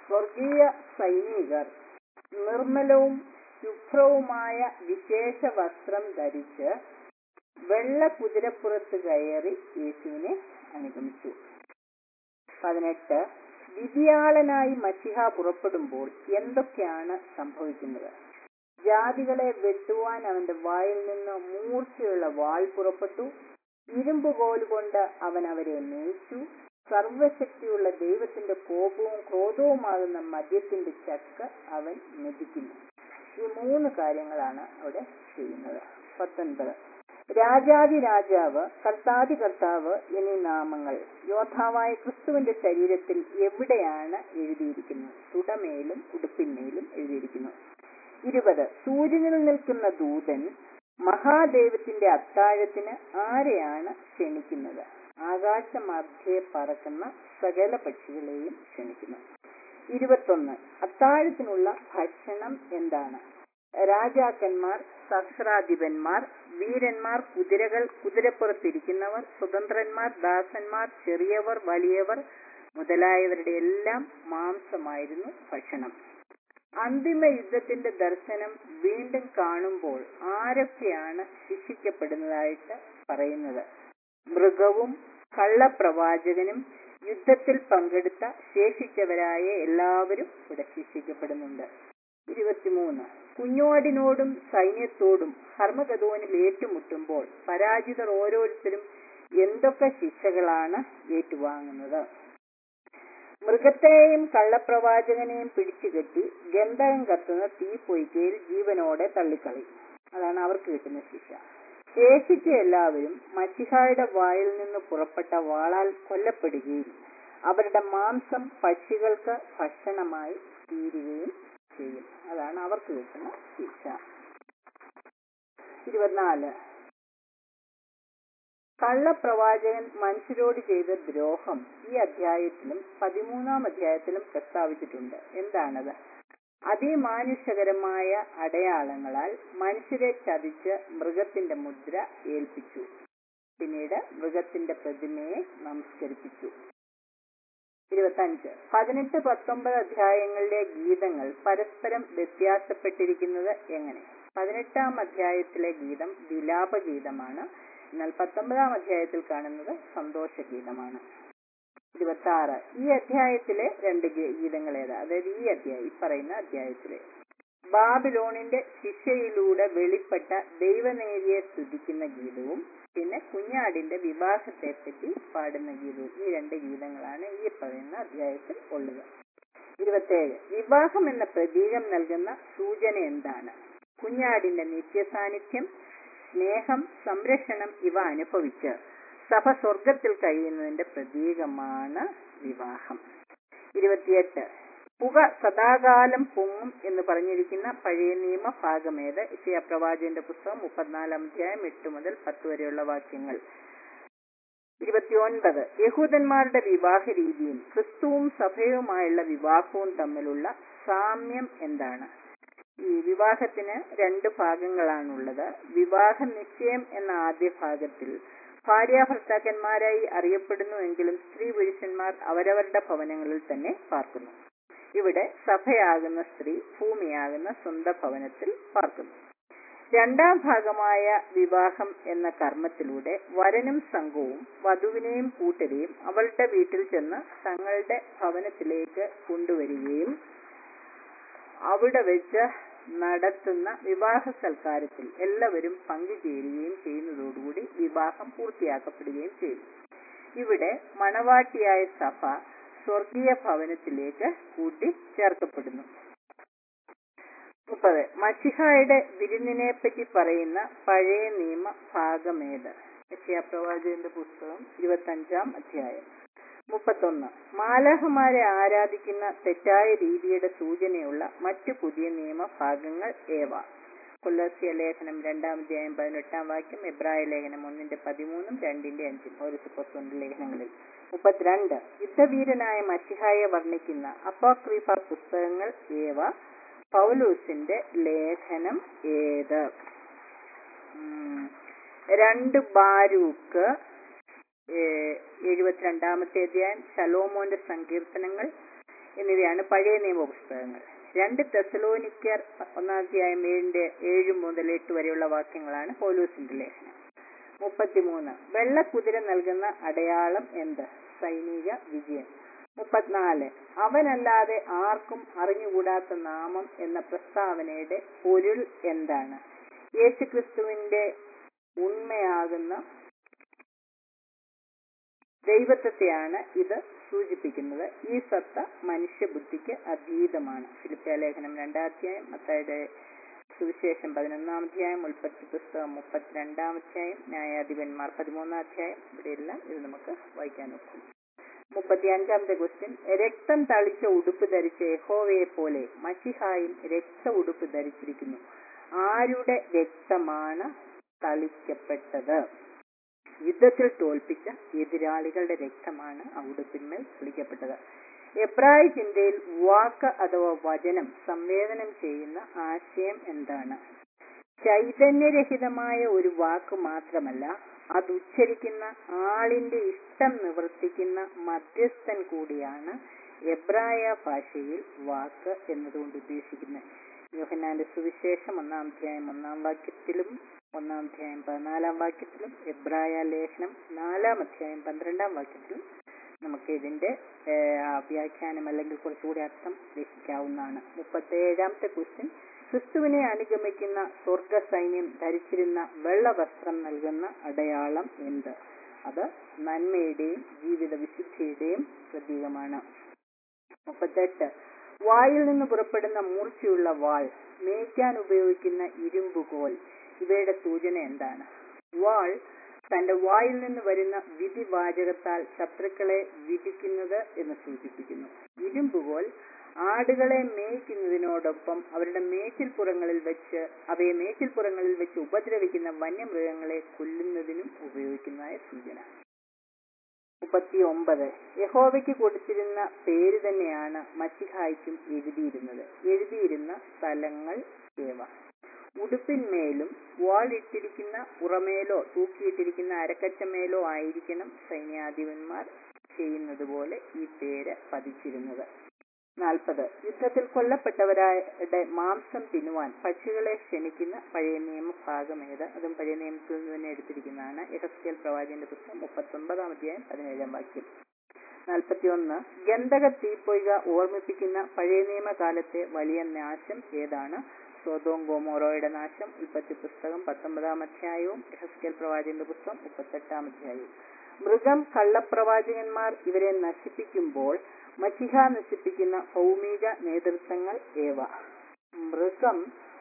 S3: സ്വർഗീയ സൈനികർ നിർമ്മലവും ശുഭ്രവുമായ വിശേഷ വസ്ത്രം ധരിച്ച് വെള്ള കുതിരപ്പുറത്ത് കയറി യേശുവിനെ അനുഗമിച്ചു പതിനെട്ട് വിധിയാളനായി മഷിഹ പുറപ്പെടുമ്പോൾ എന്തൊക്കെയാണ് സംഭവിക്കുന്നത് ജാതികളെ വെട്ടുവാൻ അവന്റെ വായിൽ നിന്ന് മൂർച്ചയുള്ള വാൾ പുറപ്പെട്ടു ഇരുമ്പ് കോലുകൊണ്ട് അവൻ അവരെ മേയിച്ചു സർവശക്തിയുള്ള ദൈവത്തിന്റെ കോപവും ക്രോധവുമാകുന്ന മദ്യത്തിന്റെ ചക്ക് അവൻ മെതിക്കുന്നു ഈ മൂന്ന് കാര്യങ്ങളാണ് അവിടെ ചെയ്യുന്നത് പത്തൊൻപത് രാജാതി രാജാവ് കർത്താതി കർത്താവ് എന്നീ നാമങ്ങൾ യോദ്ധാവായ ക്രിസ്തുവിന്റെ ശരീരത്തിൽ എവിടെയാണ് എഴുതിയിരിക്കുന്നത് തുടമേലും ഉടുപ്പിന്മേലും എഴുതിയിരിക്കുന്നു ഇരുപത് സൂര്യനിൽ നിൽക്കുന്ന ദൂതൻ മഹാദൈവത്തിന്റെ അത്താഴത്തിന് ആരെയാണ് ക്ഷണിക്കുന്നത് ആകാശമധ്യേ പറക്കുന്ന സകല പക്ഷികളെയും ക്ഷണിക്കുന്നു ഇരുപത്തൊന്ന് അത്താഴത്തിനുള്ള ഭക്ഷണം എന്താണ് രാജാക്കന്മാർ സഹസ്രാധിപന്മാർ വീരന്മാർ കുതിരകൾ കുതിരപ്പുറത്തിരിക്കുന്നവർ സ്വതന്ത്രന്മാർ ദാസന്മാർ ചെറിയവർ വലിയവർ മുതലായവരുടെ എല്ലാം മാംസമായിരുന്നു ഭക്ഷണം അന്തിമ യുദ്ധത്തിന്റെ ദർശനം വീണ്ടും കാണുമ്പോൾ ആരൊക്കെയാണ് ശിക്ഷിക്കപ്പെടുന്നതായിട്ട് പറയുന്നത് മൃഗവും കള്ളപ്രവാചകനും യുദ്ധത്തിൽ പങ്കെടുത്ത ശേഷിച്ചവരായ എല്ലാവരും ഇവിടെ ശിക്ഷിക്കപ്പെടുന്നുണ്ട് ഇരുപത്തിമൂന്ന് കുഞ്ഞോടിനോടും സൈന്യത്തോടും ഹർമഗതോനിൽ ഏറ്റുമുട്ടുമ്പോൾ പരാജിതർ ഓരോരുത്തരും എന്തൊക്കെ ശിക്ഷകളാണ് ഏറ്റുവാങ്ങുന്നത് മൃഗത്തെയും കള്ളപ്രവാചകനെയും പിടിച്ചുകെട്ടി ഗന്ധകം കത്തുന്ന തീപ്പൊയ്ക്കയിൽ ജീവനോടെ തള്ളിക്കളയും അതാണ് അവർക്ക് കിട്ടുന്ന ശിക്ഷ ശേഷിച്ച എല്ലാവരും മഷിഹായുടെ വായിൽ നിന്ന് പുറപ്പെട്ട വാളാൽ കൊല്ലപ്പെടുകയും അവരുടെ മാംസം പക്ഷികൾക്ക് ഭക്ഷണമായി തീരുകയും ചെയ്യും അതാണ് അവർക്ക് കിട്ടുന്ന ശിക്ഷ ഇരുപത്തിനാല് കള്ളപ്രവാചകൻ മനുഷ്യരോട് ചെയ്ത ദ്രോഹം ഈ അധ്യായത്തിലും പതിമൂന്നാം അധ്യായത്തിലും പ്രസ്താവിച്ചിട്ടുണ്ട് എന്താണത് അതിമാനുഷകരമായ അടയാളങ്ങളാൽ മനുഷ്യരെ ചതിച്ച് മൃഗത്തിന്റെ മുദ്ര ഏൽപ്പിച്ചു പിന്നീട് മൃഗത്തിന്റെ പ്രതിമയെ നമസ്കരിപ്പിച്ചു ഇരുപത്തഞ്ച് പതിനെട്ട് പത്തൊമ്പത് അധ്യായങ്ങളിലെ ഗീതങ്ങൾ പരസ്പരം വ്യത്യാസപ്പെട്ടിരിക്കുന്നത് എങ്ങനെ പതിനെട്ടാം അധ്യായത്തിലെ ഗീതം വിലാപഗീതമാണ് എന്നാൽ പത്തൊമ്പതാം അധ്യായത്തിൽ കാണുന്നത് സന്തോഷഗീതമാണ് ഇരുപത്തി ആറ് ഈ അധ്യായത്തിലെ രണ്ട് ഗീ- ഗീതങ്ങൾ ഏതാ അതായത് ഈ അധ്യായം ഈ പറയുന്ന അധ്യായത്തിലെ ബാബിലോണിന്റെ ശിക്ഷയിലൂടെ വെളിപ്പെട്ട ദൈവനേരിയെ സ്തുതിക്കുന്ന ഗീതവും പിന്നെ കുഞ്ഞാടിന്റെ വിവാഹത്തെ പറ്റി പാടുന്ന ഗീതവും ഈ രണ്ട് ഗീതങ്ങളാണ് ഈ പറയുന്ന അധ്യായത്തിൽ ഉള്ളത് ഇരുപത്തേഴ് വിവാഹം എന്ന പ്രതീകം നൽകുന്ന സൂചന എന്താണ് കുഞ്ഞാടിന്റെ നിത്യസാന്നിധ്യം സ്നേഹം സംരക്ഷണം ഇവ അനുഭവിച്ച് സഭ സ്വർഗത്തിൽ കഴിയുന്നതിന്റെ പ്രതീകമാണ് വിവാഹം ഇരുപത്തിയെട്ട് പുക സദാകാലം പൊങ്ങും എന്ന് പറഞ്ഞിരിക്കുന്ന പഴയ നിയമ ഭാഗമേത് ഇഷയ പ്രവാചകന്റെ പുസ്തകം മുപ്പത്തിനാലാം അധ്യായം എട്ട് മുതൽ പത്ത് വരെയുള്ള വാക്യങ്ങൾ ഇരുപത്തിയൊൻപത് യഹൂദന്മാരുടെ വിവാഹ രീതിയും ക്രിസ്തുവും സഭയുമായുള്ള വിവാഹവും തമ്മിലുള്ള സാമ്യം എന്താണ് ഈ വിവാഹത്തിന് രണ്ട് ഭാഗങ്ങളാണുള്ളത് വിവാഹ നിശ്ചയം എന്ന ആദ്യ ഭാഗത്തിൽ ഭാര്യ ഭർത്താക്കന്മാരായി അറിയപ്പെടുന്നുവെങ്കിലും സ്ത്രീ പുരുഷന്മാർ അവരവരുടെ ഭവനങ്ങളിൽ തന്നെ പാർക്കുന്നു ഇവിടെ സഭയാകുന്ന സ്ത്രീ ഭൂമിയാകുന്ന സ്വന്തം ഭവനത്തിൽ പാർക്കുന്നു രണ്ടാം ഭാഗമായ വിവാഹം എന്ന കർമ്മത്തിലൂടെ വരനും സംഘവും വധുവിനെയും കൂട്ടരെയും അവളുടെ വീട്ടിൽ ചെന്ന് തങ്ങളുടെ ഭവനത്തിലേക്ക് കൊണ്ടുവരികയും അവിടെ വെച്ച് നടത്തുന്ന വിവാഹ സൽക്കാരത്തിൽ എല്ലാവരും പങ്കുചേരുകയും ചെയ്യുന്നതോടുകൂടി വിവാഹം പൂർത്തിയാക്കപ്പെടുകയും ചെയ്തു ഇവിടെ മണവാട്ടിയായ സഭ സ്വർഗീയ ഭവനത്തിലേക്ക് കൂട്ടി ചേർക്കപ്പെടുന്നു മുപ്പത് മഷിഹായുടെ വിരുന്നിനെ പറ്റി പറയുന്ന പഴയ നിയമ ഭാഗമേത് യശയാ പ്രവാചകന്റെ പുസ്തകം ഇരുപത്തഞ്ചാം അധ്യായം മുപ്പത്തൊന്ന് മാലാഹമാരെ ആരാധിക്കുന്ന തെറ്റായ രീതിയുടെ സൂചനയുള്ള മറ്റു പുതിയ നിയമ ഭാഗങ്ങൾ ഏവ കൊല്ലസ്യ ലേഖനം രണ്ടാം അധ്യായം പതിനെട്ടാം വാക്യം എബ്രായ ലേഖനം ഒന്നിന്റെ പതിമൂന്നും രണ്ടിന്റെ അഞ്ചും ഒരു മുപ്പത്തൊന്ന് ലേഖനങ്ങളിൽ മുപ്പത്തിരണ്ട് യുദ്ധവീരനായ മഷിഹായെ വർണ്ണിക്കുന്ന അപ്പോക്രീഫ പുസ്തകങ്ങൾ ഏവ പൗലൂസിന്റെ ലേഖനം ഏത് ഉം, രണ്ട് ബാരൂക്ക് ഏഹ്, എഴുപത്തിരണ്ടാമത്തെ അധ്യായം ശലോമോന്റെ സങ്കീർത്തനങ്ങൾ എന്നീ എന്നിവയാണ് പഴയ നിയമ പുസ്തകങ്ങൾ രണ്ട് തെസലോനിക്കർ ഒന്നാം അധ്യായം ഏഴിന്റെ ഏഴ് മുതൽ എട്ട് വരെയുള്ള വാക്യങ്ങളാണ് പൗലൂസിന്റെ ലേഖനം മുപ്പത്തിമൂന്ന് വെള്ളക്കുതിര നൽകുന്ന അടയാളം എന്ത് സൈനിക വിജയം മുപ്പത്തിനാല് അവനല്ലാതെ ആർക്കും അറിഞ്ഞുകൂടാത്ത നാമം എന്ന പ്രസ്താവനയുടെ പൊരുൾ എന്താണ് യേശുക്രിസ്തുവിന്റെ ഉണ്മയാകുന്ന ദൈവത്വത്തെയാണ് ഇത് സൂചിപ്പിക്കുന്നത് ഈ സത്ത മനുഷ്യബുദ്ധിക്ക് അതീതമാണ് ഫിലിപ്പിയ ലേഖനം രണ്ടാധ്യായം മത്തായുടെ സുവിശേഷം പതിനൊന്നാം അധ്യായം ഉൽപ്പത്തി പുസ്തകം മുപ്പത്തിരണ്ടാം അധ്യായം ന്യായാധിപന്മാർ പതിമൂന്നാം അധ്യായം ഇവിടെയെല്ലാം ഇത് നമുക്ക് വായിക്കാൻ ഒക്കും മുപ്പത്തി അഞ്ചാമത്തെ ക്വസ്റ്റ്യൻ രക്തം തളിച്ച ഉടുപ്പ് ധരിച്ച യഹോവയെ പോലെ മഷിഹായും രക്ത ഉടുപ്പ് ധരിച്ചിരിക്കുന്നു ആരുടെ രക്തമാണ് തളിക്കപ്പെട്ടത് യുദ്ധത്തിൽ തോൽപ്പിച്ച എതിരാളികളുടെ രക്തമാണ് ആ ഉടുപ്പിന്മേൽ തളിക്കപ്പെട്ടത് എബ്രായ ചിന്തയിൽ വാക്ക് അഥവാ വചനം സംവേദനം ചെയ്യുന്ന ആശയം എന്താണ് ചൈതന്യരഹിതമായ ഒരു വാക്ക് മാത്രമല്ല അത് ഉച്ചരിക്കുന്ന ആളിന്റെ ഇഷ്ടം നിവർത്തിക്കുന്ന മധ്യസ്ഥൻ കൂടിയാണ് എബ്രായ ഭാഷയിൽ വാക്ക് എന്നതുകൊണ്ട് ഉദ്ദേശിക്കുന്നത് യോഹന്നാന്റെ സുവിശേഷം ഒന്നാം അധ്യായം ഒന്നാം വാക്യത്തിലും ഒന്നാം അധ്യായം പതിനാലാം വാക്യത്തിലും എബ്രായ ലേഖനം നാലാം അധ്യായം പന്ത്രണ്ടാം വാക്യത്തിലും നമുക്ക് ഇതിന്റെ ഏഹ്, വ്യാഖ്യാനം അല്ലെങ്കിൽ കുറച്ചുകൂടി അർത്ഥം ഗ്രഹിക്കാവുന്നതാണ് മുപ്പത്തേഴാമത്തെ ക്വസ്റ്റ്യൻ ക്രിസ്തുവിനെ അനുഗമിക്കുന്ന സ്വർഗ സൈന്യം ധരിച്ചിരുന്ന വെള്ള വസ്ത്രം നൽകുന്ന അടയാളം എന്ത് അത് നന്മയുടെയും ജീവിത വിശുദ്ധിയുടെയും പ്രതീകമാണ് മുപ്പത്തെട്ട് വായിൽ നിന്ന് പുറപ്പെടുന്ന മൂർച്ചയുള്ള വാൾ മേയ്ക്കാൻ ഉപയോഗിക്കുന്ന ഇരുമ്പുകോൽ ഇവയുടെ സൂചന എന്താണ് വാൾ തന്റെ വായിൽ നിന്ന് വരുന്ന വിധിവാചകത്താൽ ശത്രുക്കളെ വിധിക്കുന്നത് എന്ന് സൂചിപ്പിക്കുന്നു ഇരുമ്പുകോൽ ആടുകളെ മേയ്ക്കുന്നതിനോടൊപ്പം അവരുടെ മേച്ചിൽപ്പുറങ്ങളിൽ വെച്ച് അവയെ മേച്ചിൽപ്പുറങ്ങളിൽ വെച്ച് ഉപദ്രവിക്കുന്ന വന്യമൃഗങ്ങളെ കൊല്ലുന്നതിനും ഉപയോഗിക്കുന്നതായ സൂചന മുപ്പത്തി ഒമ്പത് യഹോവയ്ക്ക് കൊടുത്തിരുന്ന പേര് തന്നെയാണ് മഷിഹായ്ക്കും എഴുതിയിരുന്നത് എഴുതിയിരുന്ന സ്ഥലങ്ങൾ ഏവ ഉടുപ്പിന്മേലും വാളിട്ടിരിക്കുന്ന പുറമേലോ തൂക്കിയിട്ടിരിക്കുന്ന അരക്കച്ചമേലോ ആയിരിക്കണം സൈന്യാധിപന്മാർ ചെയ്യുന്നത് പോലെ ഈ പേര് പതിച്ചിരുന്നത് നാൽപ്പത് യുദ്ധത്തിൽ കൊല്ലപ്പെട്ടവരുടെ മാംസം തിന്നുവാൻ പക്ഷികളെ ക്ഷണിക്കുന്ന പഴയ നിയമ ഭാഗം ഏത് അതും പഴയ നിയമത്തിൽ നിന്ന് തന്നെ എടുത്തിരിക്കുന്നതാണ് യഹസ്കേൽ പ്രവാചകന്റെ പുസ്തകം മുപ്പത്തൊമ്പതാം അധ്യായം പതിനേഴാം വാക്യം നാൽപ്പത്തി ഒന്ന് ഗന്ധക തീപ്പൊയ്ക ഓർമ്മിപ്പിക്കുന്ന പഴയ നിയമകാലത്തെ വലിയ നാശം ഏതാണ് സോതോം ഗോമോറോയുടെ നാശം ഉൽപ്പത്തി പുസ്തകം പത്തൊമ്പതാം അധ്യായവും യഹസ്കേൽ പ്രവാചകന്റെ പുസ്തകം മുപ്പത്തെട്ടാം അധ്യായവും മൃഗം കള്ളപ്രവാചകന്മാർ ഇവരെ നശിപ്പിക്കുമ്പോൾ മഷിഹ നശിപ്പിക്കുന്ന ഭൗമിക നേതൃത്വങ്ങൾ ഏവ മൃഗം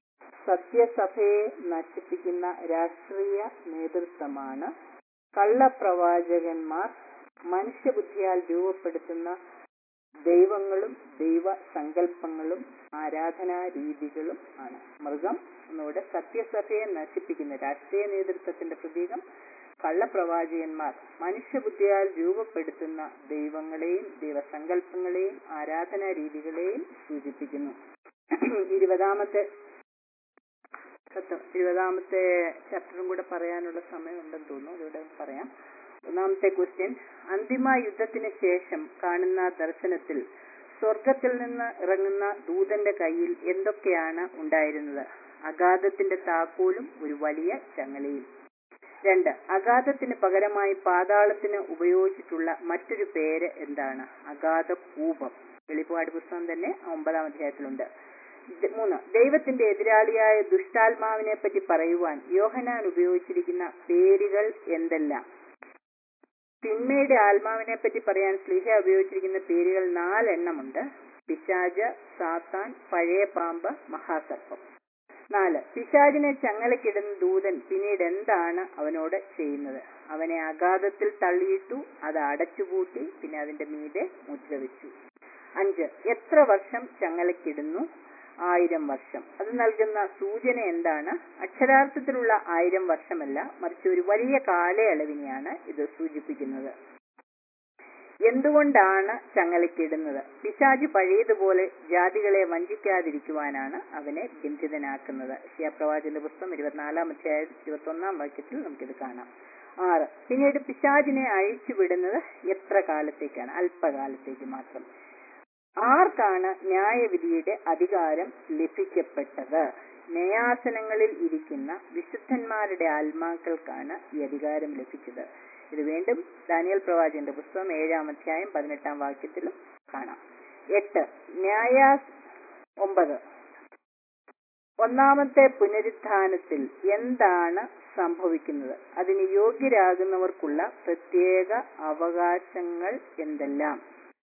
S3: സത്യസഭയെ നശിപ്പിക്കുന്ന രാഷ്ട്രീയ നേതൃത്വമാണ് കള്ളപ്രവാചകന്മാർ മനുഷ്യബുദ്ധിയാൽ രൂപപ്പെടുത്തുന്ന ദൈവങ്ങളും ദൈവ സങ്കല്പങ്ങളും ആരാധനാ രീതികളും ആണ് മൃഗം ഒന്നുകൂടെ സത്യസഭയെ നശിപ്പിക്കുന്ന രാഷ്ട്രീയ നേതൃത്വത്തിന്റെ പ്രതീകം കള്ളപ്രവാചകന്മാർ മനുഷ്യബുദ്ധിയാൽ രൂപപ്പെടുത്തുന്ന ദൈവങ്ങളെയും ദൈവസങ്കല്പങ്ങളെയും ആരാധനാ രീതികളെയും സൂചിപ്പിക്കുന്നു ഇരുപതാമത്തെ സത്യം ഇരുപതാമത്തെ ചാപ്റ്ററും കൂടെ പറയാനുള്ള സമയമുണ്ടെന്ന് തോന്നുന്നു അതുകൂടെ പറയാം ഒന്നാമത്തെ ക്വസ്റ്റ്യൻ അന്തിമ യുദ്ധത്തിന് ശേഷം കാണുന്ന ദർശനത്തിൽ സ്വർഗത്തിൽ നിന്ന് ഇറങ്ങുന്ന ദൂതന്റെ കയ്യിൽ എന്തൊക്കെയാണ് ഉണ്ടായിരുന്നത് അഗാധത്തിന്റെ താക്കോലും ഒരു വലിയ ചങ്ങലയും രണ്ട് അഗാധത്തിന് പകരമായി പാതാളത്തിന് ഉപയോഗിച്ചിട്ടുള്ള മറ്റൊരു പേര് എന്താണ് അഗാധ കൂപം വെളിപ്പാട് പുസ്തകം തന്നെ ഒമ്പതാം അധ്യായത്തിലുണ്ട് ദ- മൂന്ന് ദൈവത്തിന്റെ എതിരാളിയായ ദുഷ്ടാത്മാവിനെ പറ്റി പറയുവാൻ യോഹനാൻ ഉപയോഗിച്ചിരിക്കുന്ന പേരുകൾ എന്തെല്ലാം തിന്മയുടെ ആത്മാവിനെ പറ്റി പറയാൻ സ്ലിഹ ഉപയോഗിച്ചിരിക്കുന്ന പേരുകൾ നാലെണ്ണമുണ്ട് പിശാജ് സാത്താൻ പഴയ പാമ്പ് മഹാസർപ്പം നാല് പിശാചിനെ ചങ്ങലക്കിടുന്ന ദൂതൻ പിന്നീട് എന്താണ് അവനോട് ചെയ്യുന്നത് അവനെ അഗാധത്തിൽ തള്ളിയിട്ടു അത് അടച്ചുപൂട്ടി പിന്നെ അതിന്റെ മീതെ മുദ്ര വെച്ചു അഞ്ച് എത്ര വർഷം ചങ്ങലക്കിടുന്നു ആയിരം വർഷം അത് നൽകുന്ന സൂചന എന്താണ് അക്ഷരാർത്ഥത്തിലുള്ള ആയിരം വർഷമല്ല മറിച്ച് ഒരു വലിയ കാലയളവിനെയാണ് ഇത് സൂചിപ്പിക്കുന്നത് എന്തുകൊണ്ടാണ് ചങ്ങലക്കിടുന്നത് പിശാജ് പഴയതുപോലെ ജാതികളെ വഞ്ചിക്കാതിരിക്കുവാനാണ് അവനെ ബന്ധിതനാക്കുന്നത് ഷിയാപ്രവാചന്റെ പുസ്തകം ഇരുപത്തിനാലാം അധ്യായം ഇരുപത്തൊന്നാം വാക്യത്തിൽ നമുക്കിത് കാണാം ആറ് പിന്നീട് പിശാജിനെ അഴിച്ചുവിടുന്നത് എത്ര കാലത്തേക്കാണ് അല്പകാലത്തേക്ക് മാത്രം ആർക്കാണ് ന്യായവിധിയുടെ അധികാരം ലഭിക്കപ്പെട്ടത് ന്യായാസനങ്ങളിൽ ഇരിക്കുന്ന വിശുദ്ധന്മാരുടെ ആത്മാക്കൾക്കാണ് ഈ അധികാരം ലഭിച്ചത് ഇത് വീണ്ടും ദാനിയൽ പ്രവാചകന്റെ പുസ്തകം ഏഴാം അധ്യായം പതിനെട്ടാം വാക്യത്തിലും കാണാം എട്ട് ന്യായാ ഒമ്പത് ഒന്നാമത്തെ പുനരുത്ഥാനത്തിൽ എന്താണ് സംഭവിക്കുന്നത് അതിന് യോഗ്യരാകുന്നവർക്കുള്ള പ്രത്യേക അവകാശങ്ങൾ എന്തെല്ലാം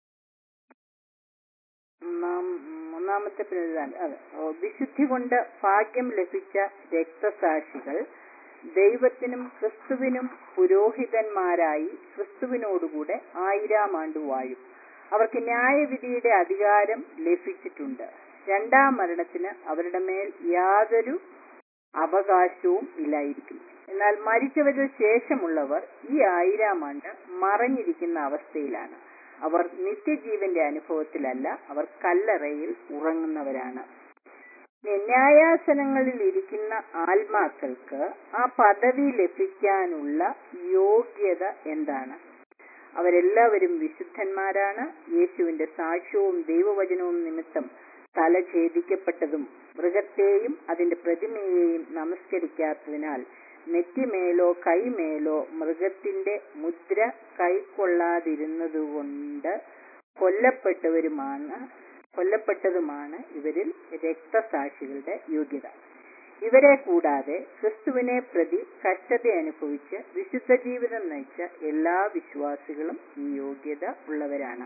S3: ഒന്നാം- ഒന്നാമത്തെ പുനരുത്ഥാനം അതെ ഓ, വിശുദ്ധി കൊണ്ട് ഭാഗ്യം ലഭിച്ച രക്തസാക്ഷികൾ ദൈവത്തിനും ക്രിസ്തുവിനും പുരോഹിതന്മാരായി ക്രിസ്തുവിനോടുകൂടെ ആയിരം ആണ്ട് വാഴും അവർക്ക് ന്യായവിധിയുടെ അധികാരം ലഭിച്ചിട്ടുണ്ട് രണ്ടാം മരണത്തിന് അവരുടെ മേൽ യാതൊരു അവകാശവും ഇല്ലായിരിക്കും എന്നാൽ മരിച്ചവരിൽ ശേഷമുള്ളവർ ഈ ആയിരം ആണ്ട് മറഞ്ഞിരിക്കുന്ന അവസ്ഥയിലാണ് അവർ നിത്യജീവന്റെ അനുഭവത്തിലല്ല അവർ കല്ലറയിൽ ഉറങ്ങുന്നവരാണ് ഇനി ന്യായാസനങ്ങളിൽ ഇരിക്കുന്ന ആത്മാക്കൾക്ക് ആ പദവി ലഭിക്കാനുള്ള യോഗ്യത എന്താണ് അവരെല്ലാവരും വിശുദ്ധന്മാരാണ് യേശുവിന്റെ സാക്ഷ്യവും ദൈവവചനവും നിമിത്തം തല ഛേദിക്കപ്പെട്ടതും മൃഗത്തെയും അതിന്റെ പ്രതിമയെയും നമസ്കരിക്കാത്തതിനാൽ നെറ്റിമേലോ കൈമേലോ മൃഗത്തിന്റെ മുദ്ര കൈക്കൊള്ളാതിരുന്നതുകൊണ്ട് കൊല്ലപ്പെട്ടവരുമാണ് കൊല്ലപ്പെട്ടതുമാണ് ഇവരിൽ രക്തസാക്ഷികളുടെ യോഗ്യത ഇവരെ കൂടാതെ ക്രിസ്തുവിനെ പ്രതി കഷ്ടത അനുഭവിച്ച് വിശുദ്ധ ജീവിതം നയിച്ച എല്ലാ വിശ്വാസികളും ഈ യോഗ്യത ഉള്ളവരാണ്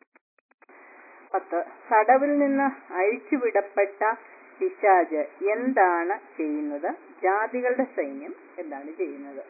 S3: പത്ത് തടവിൽ നിന്ന് അഴിച്ചുവിടപ്പെട്ട പിശാജ് എന്താണ് ചെയ്യുന്നത് ജാതികളുടെ സൈന്യം എന്താണ് ചെയ്യുന്നത്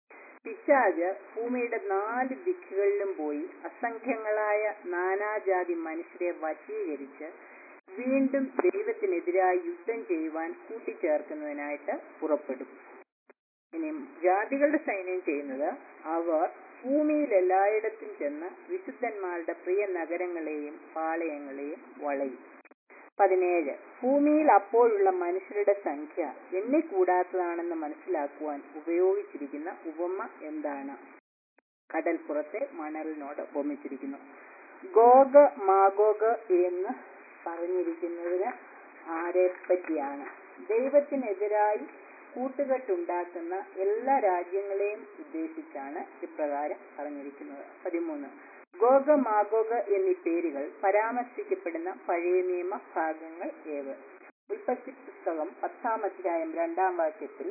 S3: പിശാജ് ഭൂമിയുടെ നാല് ദിക്കുകളിലും പോയി അസംഖ്യങ്ങളായ നാനാജാതി മനുഷ്യരെ വശീകരിച്ച് വീണ്ടും ദൈവത്തിനെതിരായി യുദ്ധം ചെയ്യുവാൻ കൂട്ടിച്ചേർക്കുന്നതിനായിട്ട് പുറപ്പെടും ഇനി ജാതികളുടെ സൈന്യം ചെയ്യുന്നത് അവർ ഭൂമിയിൽ എല്ലായിടത്തും ചെന്ന് വിശുദ്ധന്മാരുടെ പ്രിയ നഗരങ്ങളെയും പാളയങ്ങളെയും വളയും പതിനേഴ് ഭൂമിയിൽ അപ്പോഴുള്ള മനുഷ്യരുടെ സംഖ്യ എണ്ണിക്കൂടാത്തതാണെന്ന് മനസ്സിലാക്കുവാൻ ഉപയോഗിച്ചിരിക്കുന്ന ഉപമ എന്താണ് കടൽപ്പുറത്തെ മണലിനോട് ഉപമിച്ചിരിക്കുന്നു ഗോഗ് മാഗോഗ് എന്ന് പറഞ്ഞിരിക്കുന്നതിന് ആരെ പറ്റിയാണ് ദൈവത്തിനെതിരായി കൂട്ടുകെട്ടുണ്ടാക്കുന്ന എല്ലാ രാജ്യങ്ങളെയും ഉദ്ദേശിച്ചാണ് ഇപ്രകാരം പറഞ്ഞിരിക്കുന്നത് പതിമൂന്ന് ഗോഗ മാഗോഗ എന്നീ പേരുകൾ പരാമർശിക്കപ്പെടുന്ന പഴയ നിയമ ഭാഗങ്ങൾ ഏത് ഉൽപ്പത്തി പുസ്തകം പത്താം അധ്യായം രണ്ടാം വാക്യത്തിൽ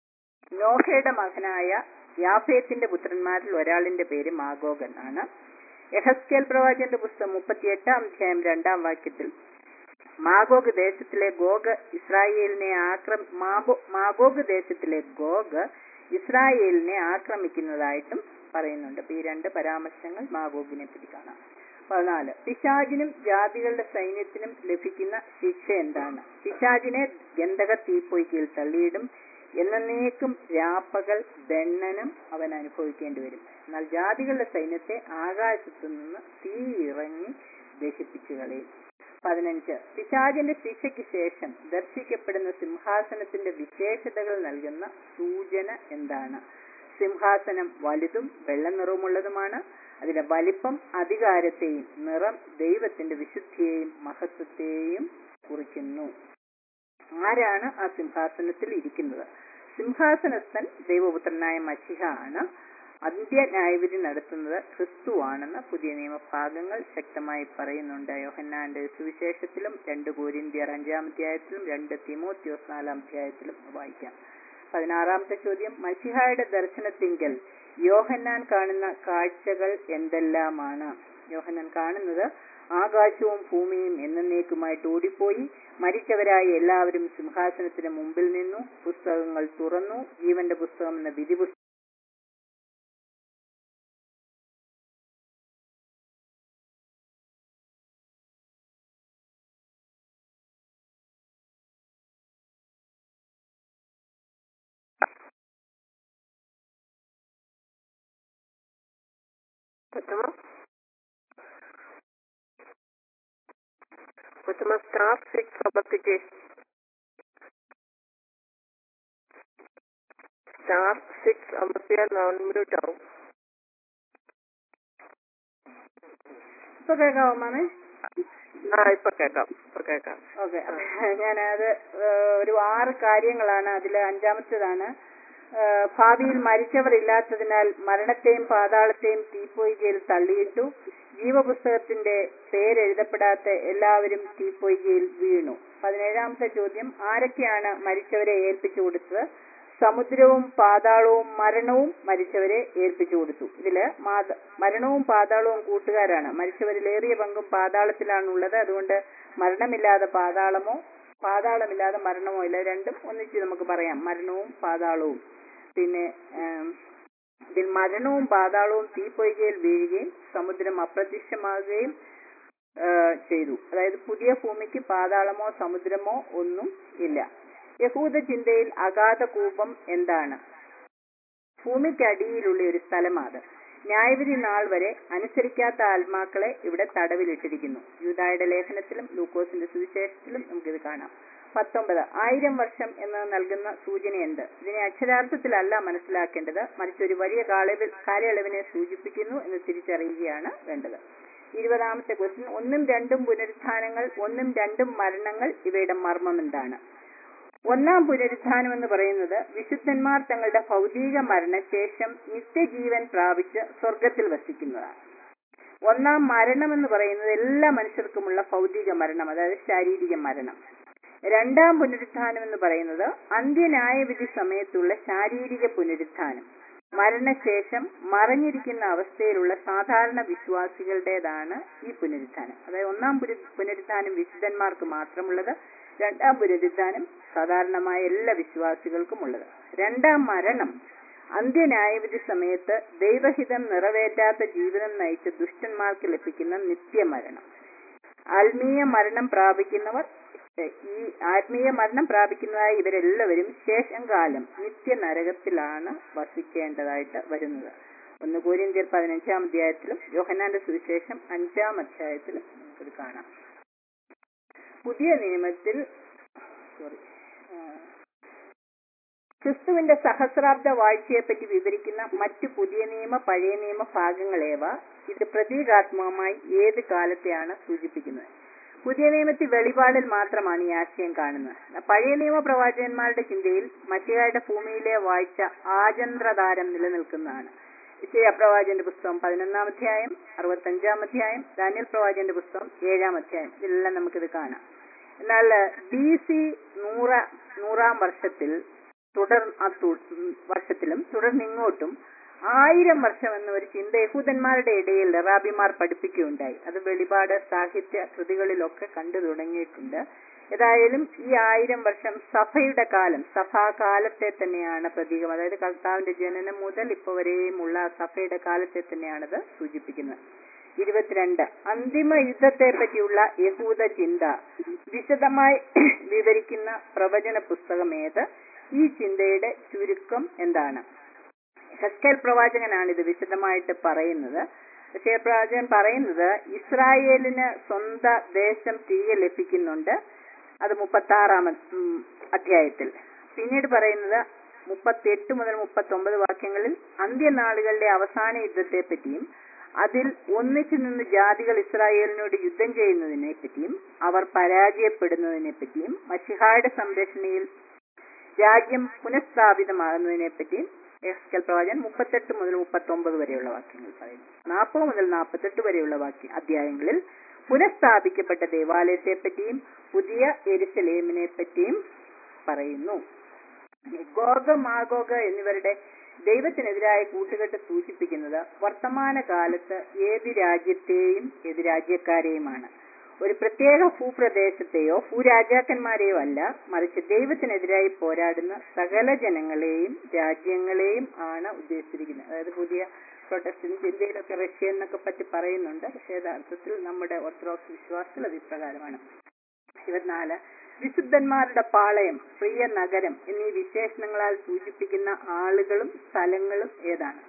S3: നോഹയുടെ മകനായ യാഫേത്തിന്റെ പുത്രന്മാരിൽ ഒരാളിന്റെ പേര് മാഗോഗ് എന്നാണ് യഹസ്കേൽ പ്രവാചകന്റെ പുസ്തകം മുപ്പത്തിയെട്ടാം അധ്യായം രണ്ടാം വാക്യത്തിൽ മാഗോഗ് ദേശത്തിലെ ഗോഗ് ഇസ്രായേലിനെ ആക്രം മാബോ- മാഗോഗ് ദേശത്തിലെ ഗോഗ് ഇസ്രായേലിനെ ആക്രമിക്കുന്നതായിട്ടും പറയുന്നുണ്ട് അപ്പൊ ഈ രണ്ട് പരാമർശങ്ങൾ മാഗോഗിനെ പറ്റി കാണാം പതിനാല് പിശാചിനും ജാതികളുടെ സൈന്യത്തിനും ലഭിക്കുന്ന ശിക്ഷ എന്താണ് പിശാചിനെ ഗന്ധക തീപ്പൊയ്ക്കയിൽ തള്ളിയിടും എന്നേക്കും രാപ്പകൽ ദണ്ണനം അവൻ അനുഭവിക്കേണ്ടി വരും എന്നാൽ ജാതികളുടെ സൈന്യത്തെ ആകാശത്തു നിന്ന് തീ ഇറങ്ങി ദഹിപ്പിച്ചു കളയും പതിനഞ്ച് പിശാചിന്റെ ശിക്ഷയ്ക്ക് ശേഷം ദർശിക്കപ്പെടുന്ന സിംഹാസനത്തിന്റെ വിശേഷതകൾ നൽകുന്ന സൂചന എന്താണ് സിംഹാസനം വലുതും വെള്ള നിറവുമുള്ളതുമാണ് അതിന്റെ വലിപ്പം അധികാരത്തെയും നിറം ദൈവത്തിന്റെ വിശുദ്ധിയെയും മഹത്വത്തെയും കുറിക്കുന്നു ആരാണ് ആ സിംഹാസനത്തിൽ ഇരിക്കുന്നത് സിംഹാസനസ്ഥൻ ദൈവപുത്രനായ മഷിഹ ആണ് അന്ത്യ ന്യായവിധി നടത്തുന്നത് ക്രിസ്തുവാണെന്ന് പുതിയ നിയമഭാഗങ്ങൾ ശക്തമായി പറയുന്നുണ്ട് യോഹന്നാന്റെ സുവിശേഷത്തിലും രണ്ട് കോരിന്ത്യർ അഞ്ചാം അധ്യായത്തിലും രണ്ട് തിമോത്യോസ് നാലാം അധ്യായത്തിലും വായിക്കാം പതിനാറാമത്തെ ചോദ്യം മഷിഹായുടെ ദർശനത്തിങ്കൽ യോഹന്നാൻ കാണുന്ന കാഴ്ചകൾ എന്തെല്ലാമാണ് യോഹന്നാൻ കാണുന്നത് ആകാശവും ഭൂമിയും എന്നേക്കുമായിട്ട് ഓടിപ്പോയി മരിച്ചവരായ എല്ലാവരും സിംഹാസനത്തിന് മുമ്പിൽ നിന്നു പുസ്തകങ്ങൾ തുറന്നു ജീവന്റെ പുസ്തകം എന്ന വിധി പുസ്തകം
S2: Fatima? Fatima, സ്റ്റാർ സിക്സ് അമർത്തിക്കേ സ്റ്റാർ സിക്സ് അമർത്തിയാൽ നോൺ മ്യൂട്ട് ആവും
S3: ഇപ്പൊ കേൾക്കാവോ മാമേ
S2: ആ ഇപ്പൊ കേക്കാം ഇപ്പൊ കേക്കാം
S3: ഓക്കെ ഞാനത് ഏഹ്, ഒരു ആറ് കാര്യങ്ങളാണ് അതിൽ അഞ്ചാമത്തേതാണ് ഏഹ്, ഭാവിയിൽ മരിച്ചവർ ഇല്ലാത്തതിനാൽ മരണത്തെയും പാതാളത്തെയും തീപ്പൊയ്കയിൽ തള്ളിയിട്ടു ജീവപുസ്തകത്തിന്റെ പേരെഴുതപ്പെടാത്ത എല്ലാവരും തീപ്പൊയ്കയിൽ വീണു പതിനേഴാമത്തെ ചോദ്യം ആരൊക്കെയാണ് മരിച്ചവരെ ഏൽപ്പിച്ചു കൊടുത്തത് സമുദ്രവും പാതാളവും മരണവും മരിച്ചവരെ ഏൽപ്പിച്ചു കൊടുത്തു ഇതില് മാത- മരണവും പാതാളവും കൂട്ടുകാരാണ് മരിച്ചവരിലേറിയ പങ്കും പാതാളത്തിലാണുള്ളത് അതുകൊണ്ട് മരണമില്ലാതെ പാതാളമോ പാതാളമില്ലാതെ മരണമോ ഇല്ല രണ്ടും ഒന്നിച്ച് നമുക്ക് പറയാം മരണവും പാതാളവും പിന്നെ ആം, ഇതിൽ മരണവും പാതാളവും തീപ്പൊയ്കയിൽ വീഴുകയും സമുദ്രം അപ്രത്യക്ഷമാകുകയും ആ, ചെയ്തു അതായത് പുതിയ ഭൂമിക്ക് പാതാളമോ സമുദ്രമോ ഒന്നും ഇല്ല യഹൂദ ചിന്തയിൽ അഗാധ കൂപം എന്താണ് ഭൂമിക്കടിയിലുള്ള ഒരു സ്ഥലമാണ് ന്യായവിധി നാൾ വരെ അനുസരിക്കാത്ത ആത്മാക്കളെ ഇവിടെ തടവിലിട്ടിരിക്കുന്നു യൂതായുടെ ലേഖനത്തിലും ലൂക്കോസിന്റെ സുവിശേഷത്തിലും നമുക്കിത് കാണാം പത്തൊമ്പത് ആയിരം വർഷം എന്ന് നൽകുന്ന സൂചന എന്ത് ഇതിനെ അക്ഷരാർത്ഥത്തിലല്ല മനസ്സിലാക്കേണ്ടത് മറിച്ച് ഒരു വലിയ കാലയളവ് കാലയളവിനെ സൂചിപ്പിക്കുന്നു എന്ന് തിരിച്ചറിയുകയാണ് വേണ്ടത് ഇരുപതാമത്തെ ക്വസ്റ്റ്യൻ ഒന്നും രണ്ടും പുനരുത്ഥാനങ്ങൾ ഒന്നും രണ്ടും മരണങ്ങൾ ഇവയുടെ മർമ്മം എന്താണ് ഒന്നാം പുനരുത്ഥാനം എന്ന് പറയുന്നത് വിശുദ്ധന്മാർ തങ്ങളുടെ ഭൗതിക മരണശേഷം നിത്യജീവൻ പ്രാപിച്ച് സ്വർഗത്തിൽ വസിക്കുന്നതാണ് ഒന്നാം മരണം എന്ന് പറയുന്നത് എല്ലാ മനുഷ്യർക്കുമുള്ള ഭൗതിക മരണം അതായത് ശാരീരിക മരണം രണ്ടാം പുനരുത്ഥാനം എന്ന് പറയുന്നത് അന്ത്യന്യായവിധി സമയത്തുള്ള ശാരീരിക പുനരുത്ഥാനം മരണശേഷം മറഞ്ഞിരിക്കുന്ന അവസ്ഥയിലുള്ള സാധാരണ വിശ്വാസികളുടേതാണ് ഈ പുനരുത്ഥാനം അതായത് ഒന്നാം പുരു- പുനരുത്ഥാനം വിശുദ്ധന്മാർക്ക് മാത്രമുള്ളത് രണ്ടാം പുനരുത്ഥാനം സാധാരണമായ എല്ലാ വിശ്വാസികൾക്കും ഉള്ളത് രണ്ടാം മരണം അന്ത്യന്യായവിധി സമയത്ത് ദൈവഹിതം നിറവേറ്റാത്ത ജീവിതം നയിച്ച ദുഷ്ടന്മാർക്ക് ലഭിക്കുന്ന നിത്യമരണം ആത്മീയ മരണം പ്രാപിക്കുന്നവർ ഏഹ്, ഈ ആത്മീയ മരണം പ്രാപിക്കുന്നതായ ഇവരെല്ലാവരും ശേഷം കാലം നിത്യ നരകത്തിലാണ് വസിക്കേണ്ടതായിട്ട് വരുന്നത് ഒന്ന് കോരിന്ത്യർ പതിനഞ്ചാം അധ്യായത്തിലും യോഹന്നാന്റെ സുവിശേഷം അഞ്ചാം അധ്യായത്തിലും നമുക്കിത് കാണാം പുതിയ നിയമത്തിൽ സോറി ക്രിസ്തുവിന്റെ സഹസ്രാബ്ദ വാഴ്ചയെപ്പറ്റി വിവരിക്കുന്ന മറ്റു പുതിയ നിയമ പഴയ നിയമ ഭാഗങ്ങളേവ ഇത് പ്രതീകാത്മകമായി ഏത് കാലത്തെയാണ് സൂചിപ്പിക്കുന്നത് പുതിയ നിയമത്തിൽ വെളിപാടിൽ മാത്രമാണ് ഈ ആശയം കാണുന്നത് പഴയ നിയമ പ്രവാചകന്മാരുടെ ചിന്തയിൽ മറ്റേയാളുടെ ഭൂമിയിലെ വാഴ്ച ആചന്ദ്രതാരം നിലനിൽക്കുന്നതാണ് ഇച്ചയ പ്രവാചകന്റെ പുസ്തകം പതിനൊന്നാം അധ്യായം അറുപത്തഞ്ചാം അധ്യായം ദാനിയൽ പ്രവാചകന്റെ പുസ്തകം ഏഴാം അധ്യായം ഇതിലെല്ലാം നമുക്കിത് കാണാം എന്നാൽ ബി സി നൂറ നൂറാം വർഷത്തിൽ തുടർ ആ തു- ഉം വർഷത്തിലും തുടർന്നിങ്ങോട്ടും ആയിരം വർഷം എന്ന ഒരു ചിന്ത യഹൂദന്മാരുടെ ഇടയിൽ റാബിമാർ പഠിപ്പിക്കുകയുണ്ടായി അത് വെളിപാട് സാഹിത്യ കൃതികളിലൊക്കെ കണ്ടു തുടങ്ങിയിട്ടുണ്ട് ഏതായാലും ഈ ആയിരം വർഷം സഭയുടെ കാലം സഭാകാലത്തെ തന്നെയാണ് പ്രതീകം അതായത് കർത്താവിന്റെ ജനനം മുതൽ ഇപ്പൊ വരെയുമുള്ള സഭയുടെ കാലത്തെ തന്നെയാണത് സൂചിപ്പിക്കുന്നത് ഇരുപത്തിരണ്ട് അന്തിമ യുദ്ധത്തെ പറ്റിയുള്ള യഹൂദ ചിന്ത വിശദമായി വിവരിക്കുന്ന പ്രവചന പുസ്തകം ഏത് ഈ ചിന്തയുടെ ചുരുക്കം എന്താണ് ഹെസ്കേൽ പ്രവാചകനാണ് ഇത് വിശദമായിട്ട് പറയുന്നത് ഹെസ്കേൽ പ്രവാചകൻ പറയുന്നത് ഇസ്രായേലിന് സ്വന്ത ദേശം തിരികെ ലഭിക്കുന്നുണ്ട് അത് മുപ്പത്തി ആറാം അധ്യായത്തിൽ പിന്നീട് പറയുന്നത് മുപ്പത്തി എട്ട് മുതൽ മുപ്പത്തി ഒമ്പത് വാക്യങ്ങളിൽ അന്ത്യനാളുകളുടെ അവസാന യുദ്ധത്തെ പറ്റിയും അതിൽ ഒന്നിച്ചു നിന്ന് ജാതികൾ ഇസ്രായേലിനോട് യുദ്ധം ചെയ്യുന്നതിനെ പറ്റിയും അവർ പരാജയപ്പെടുന്നതിനെ പറ്റിയും മഷിഹായുടെ സംരക്ഷണയിൽ രാജ്യം പുനഃസ്ഥാപിതമാകുന്നതിനെ പറ്റിയും എസ്കൽ പ്രവാചകൻ മുപ്പത്തെട്ട് മുതൽ മുപ്പത്തി ഒമ്പത് വരെയുള്ള വാക്യങ്ങൾ പറയുന്നു നാൽപ്പത് മുതൽ നാൽപ്പത്തെട്ട് വരെയുള്ള വാക്യ അധ്യായങ്ങളിൽ പുനഃസ്ഥാപിക്കപ്പെട്ട ദേവാലയത്തെ പറ്റിയും പുതിയ എരുസലേമിനെ പറ്റിയും പറയുന്നു ഗോഗ മാഗോഗ എന്നിവരുടെ ദൈവത്തിനെതിരായ കൂട്ടുകെട്ട് സൂചിപ്പിക്കുന്നത് വർത്തമാന കാലത്ത് ഏത് രാജ്യത്തെയും ഏത് രാജ്യക്കാരെയുമാണ് ഒരു പ്രത്യേക ഭൂപ്രദേശത്തെയോ ഭൂരാജാക്കന്മാരെയോ അല്ല മറിച്ച് ദൈവത്തിനെതിരായി പോരാടുന്ന സകല ജനങ്ങളെയും രാജ്യങ്ങളെയും ആണ് ഉദ്ദേശിച്ചിരിക്കുന്നത് അതായത് പുതിയ പ്രൊട്ടസ്റ്റന്റ് ചിന്തയിലൊക്കെ റഷ്യ എന്നൊക്കെ പറ്റി പറയുന്നുണ്ട് പക്ഷേ യഥാർത്ഥത്തിൽ നമ്മുടെ ഓർത്തഡോക്സ് വിശ്വാസത്തിൽ അത് ഇപ്രകാരമാണ് ഇരുപത്തിനാല് വിശുദ്ധന്മാരുടെ പാളയം പ്രിയ നഗരം എന്നീ വിശേഷണങ്ങളാൽ സൂചിപ്പിക്കുന്ന ആളുകളും സ്ഥലങ്ങളും ഏതാണ്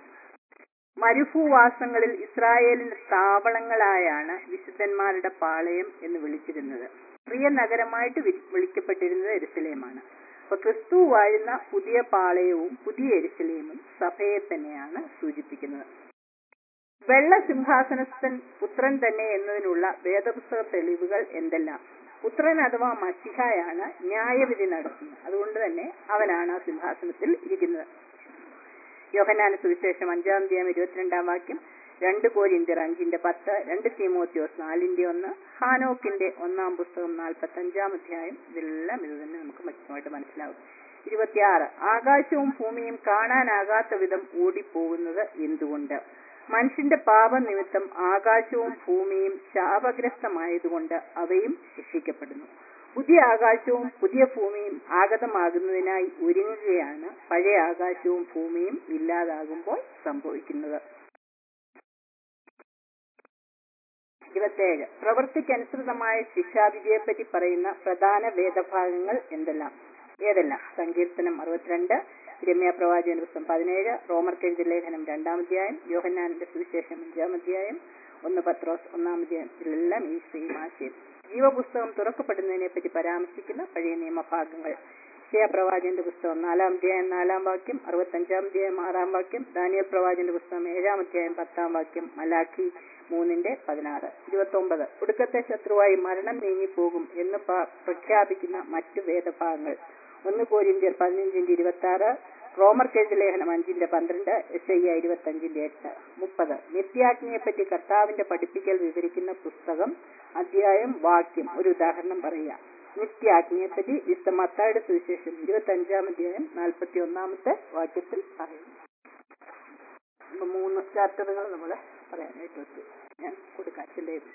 S3: മരുഭൂവാസങ്ങളിൽ ഇസ്രായേലിന്റെ താവളങ്ങളായാണ് വിശുദ്ധന്മാരുടെ പാളയം എന്ന് വിളിച്ചിരുന്നത് പ്രിയ നഗരമായിട്ട് വി- വിളിക്കപ്പെട്ടിരുന്നത് എരുസലേമാണ് അപ്പൊ ക്രിസ്തു വാഴുന്ന പുതിയ പാളയവും പുതിയ എരുസലേമും സഭയെ തന്നെയാണ് സൂചിപ്പിക്കുന്നത് വെള്ള സിംഹാസനസ്ഥൻ പുത്രൻ തന്നെ എന്നതിനുള്ള വേദപുസ്തക തെളിവുകൾ എന്തെല്ലാം പുത്രൻ അഥവാ മഷിഹായാണ് ന്യായവിധി നടത്തുന്നത് അതുകൊണ്ട് തന്നെ അവനാണ് ആ സിംഹാസനത്തിൽ ഇരിക്കുന്നത് യോഹനാന സുവിശേഷം അഞ്ചാം അധ്യായം ഇരുപത്തിരണ്ടാം വാക്യം രണ്ട് കോരിന്ത്യർ അഞ്ചിന്റെ പത്ത് രണ്ട് തീമോത്യോസ് നാലിന്റെ ഒന്ന് ഹാനോക്കിന്റെ ഒന്നാം പുസ്തകം നാൽപ്പത്തി അഞ്ചാം അധ്യായം ഇതെല്ലാം ഇത് തന്നെ നമുക്ക് വ്യക്തമായിട്ട് മനസ്സിലാവും ഇരുപത്തിയാറ് ആകാശവും ഭൂമിയും കാണാനാകാത്ത വിധം ഓടിപ്പോകുന്നത് എന്തുകൊണ്ട് മനുഷ്യന്റെ പാപനിമിത്തം ആകാശവും ഭൂമിയും ശാപഗ്രസ്തമായതുകൊണ്ട് അവയും ശിക്ഷിക്കപ്പെടുന്നു പുതിയ ആകാശവും പുതിയ ഭൂമിയും ആഗതമാകുന്നതിനായി ഒരുങ്ങുകയാണ് പഴയ ആകാശവും ഭൂമിയും ഇല്ലാതാകുമ്പോൾ സംഭവിക്കുന്നത് ഇരുപത്തേഴ് പ്രവൃത്തിക്കനുസൃതമായ ശിക്ഷാവിധിയെപ്പറ്റി പറയുന്ന പ്രധാന വേദഭാഗങ്ങൾ എന്തെല്ലാം ഏതെല്ലാം സങ്കീർത്തനം അറുപത്തിരണ്ട് രമ്യ പ്രവാചകന്റെ പുസ്തകം പതിനേഴ് റോമർ കെഴുതി ലേഖനം രണ്ടാം അധ്യായം യോഹന്നാന്റെ സുവിശേഷം അഞ്ചാം അധ്യായം ഒന്ന് പത്രോസ് ഒന്നാം അധ്യായം ഇതിലെല്ലാം ഈ സെയിം ആശയം ജീവപുസ്തകം തുറക്കപ്പെടുന്നതിനെ പറ്റി പരാമർശിക്കുന്ന പഴയ നിയമഭാഗങ്ങൾ ഷെയ പ്രവാചകന്റെ പുസ്തകം നാലാം അധ്യായം നാലാം വാക്യം അറുപത്തഞ്ചാം അധ്യായം ആറാം വാക്യം ദാനിയൽ പ്രവാചകന്റെ പുസ്തകം ഏഴാം അധ്യായം പത്താം വാക്യം മലാഖി മൂന്നിന്റെ പതിനാറ് ഇരുപത്തൊമ്പത് ഒടുക്കത്തെ ശത്രുവായി മരണം നീങ്ങിപ്പോകും എന്ന് പ- പ്രഖ്യാപിക്കുന്ന മറ്റു വേദഭാഗങ്ങൾ ഒന്ന് കോരിന്ത്യർ പതിനഞ്ചിന്റെ ഇരുപത്തി ആറ് റോമർ കെഴുതി ലേഖനം അഞ്ചിന്റെ പന്ത്രണ്ട് എസ് ഐ ഇരുപത്തി അഞ്ചിന്റെ എട്ട് മുപ്പത് നിത്യാഗ്നിയെപ്പറ്റി കർത്താവിന്റെ പഠിപ്പിക്കൽ വിവരിക്കുന്ന പുസ്തകം അധ്യായം വാക്യം ഒരു ഉദാഹരണം പറയുക നിത്യാഗ്നിയെപ്പറ്റി വിശുദ്ധ മത്തായുടെ സുവിശേഷം ഇരുപത്തി അഞ്ചാം അധ്യായം നാൽപ്പത്തി ഒന്നാമത്തെ വാക്യത്തിൽ പറയുന്നു ഇപ്പൊ മൂന്ന് ചാപ്റ്ററുകൾ നമ്മൾ പറയാനായിട്ട് വെച്ചു ഞാൻ കൊടുക്കാം അച്ഛൻ്റെ കയ്യിൽ.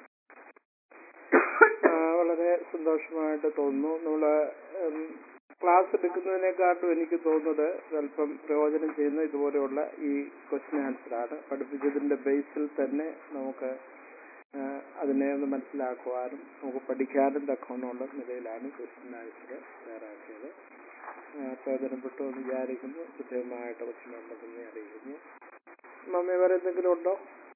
S1: ആ, വളരെ സന്തോഷമായിട്ട് തോന്നുന്നു നമ്മള് ഉം, ക്ലാസ് എടുക്കുന്നതിനെക്കാട്ടും എനിക്ക് തോന്നുന്നത് സ്വല്പം പ്രയോജനം ചെയ്യുന്ന ഇതുപോലെയുള്ള ഈ ക്വസ്റ്റ്യൻ ആൻസർ ആണ് പഠിപ്പിച്ചതിന്റെ ബേസിൽ തന്നെ നമുക്ക് ആ, അതിനെ ഒന്ന് മനസ്സിലാക്കുവാനും നമുക്ക് പഠിക്കാനും തക്കവണ്ണമുള്ള നിലയിലാണ് ക്വസ്റ്റ്യൻ ആൻസർ തയ്യാറാക്കിയത് ആ, പ്രയോജനപ്പെട്ടു എന്ന് വിചാരിക്കുന്നു കൃത്യമായിട്ട് പ്രശ്നമുണ്ടെന്ന് അറിയിക്കുന്നു മമ്മി വേറെ എന്തെങ്കിലും ഉണ്ടോ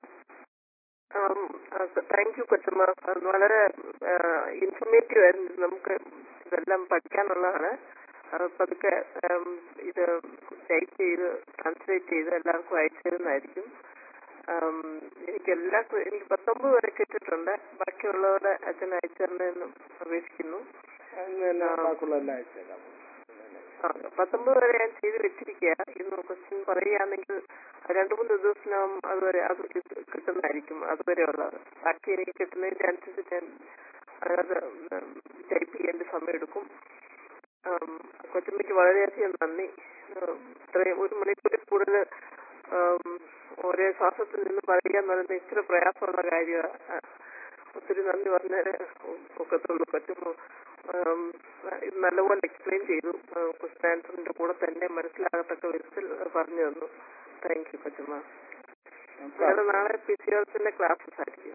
S2: താങ്ക് യു കൊച്ചമ്മ അത് വളരെ ഇൻഫർമേറ്റീവ് ആയിരുന്നു നമുക്ക് ഇതെല്ലാം പഠിക്കാനുള്ളതാണ് അത് പതുക്കെ ഉം, ഇത് ടൈപ്പ് ചെയ്ത് ട്രാൻസ്ലേറ്റ് ചെയ്ത് എല്ലാവർക്കും അയച്ചു തരുന്നതായിരിക്കും ഉം, എനിക്ക് എല്ലാ ക്വ- എനിക്ക് പത്തൊമ്പത് വരെ കിട്ടിയിട്ടുണ്ട് ബാക്കിയുള്ളവരുടെ അച്ഛൻ അയച്ചു തരണമെന്ന് അപേക്ഷിക്കുന്നു
S1: അങ്ങനെ ബാക്കിയുള്ളതെല്ലാം അയച്ചേക്കാം
S2: ആ, പത്തൊമ്പത് വരെ ഞാൻ ചെയ്ത് വെച്ചിരിക്കുക ഇന്ന് ക്വസ്റ്റ്യൻ പറയുകയാണെങ്കിൽ രണ്ടു മൂന്ന് ദിവസത്തിനകം അതുവരെ അത് കിട്ട- കിട്ടുന്നതായിരിക്കും അതുവരെ ഉള്ളത് ബാക്കി എനിക്ക് കിട്ടുന്നതിന്റെ അനുസരിച്ച് ഞാൻ അത് ടൈപ്പ് ചെയ്യേണ്ട സമയമെടുക്കും ആം, കൊച്ചമ്മയ്ക്ക് വളരെയധികം നന്ദി ഉം, ഇത്രയും ഒരു മണിക്കൂറിൽ കൂടുതൽ ആം, ഒരേ ശ്വാസത്തിൽ നിന്ന് പറയുക എന്ന് പറയുന്നത് ഇച്ചിരി പ്രയാസമുള്ള കാര്യമാണ് ഒത്തിരി നന്ദി പറഞ്ഞേരെ ഒക്കത്തുള്ളൂ പറ്റുമോ ആം, ഇത് നല്ലപോലെ എക്സ്പ്ലെയിൻ ചെയ്തു ക്വസ്റ്റൻ ആൻസറിന്റെ കൂടെ തന്നെ മനസ്സിലാകത്തക്ക വിധത്തിൽ പറഞ്ഞു തന്നു താങ്ക് യു കൊച്ചമ്മ ഞങ്ങളുടെ നാളെ ഫിസിയോളജിന്റെ ക്ലാസ്സസ് ആയിരിക്കും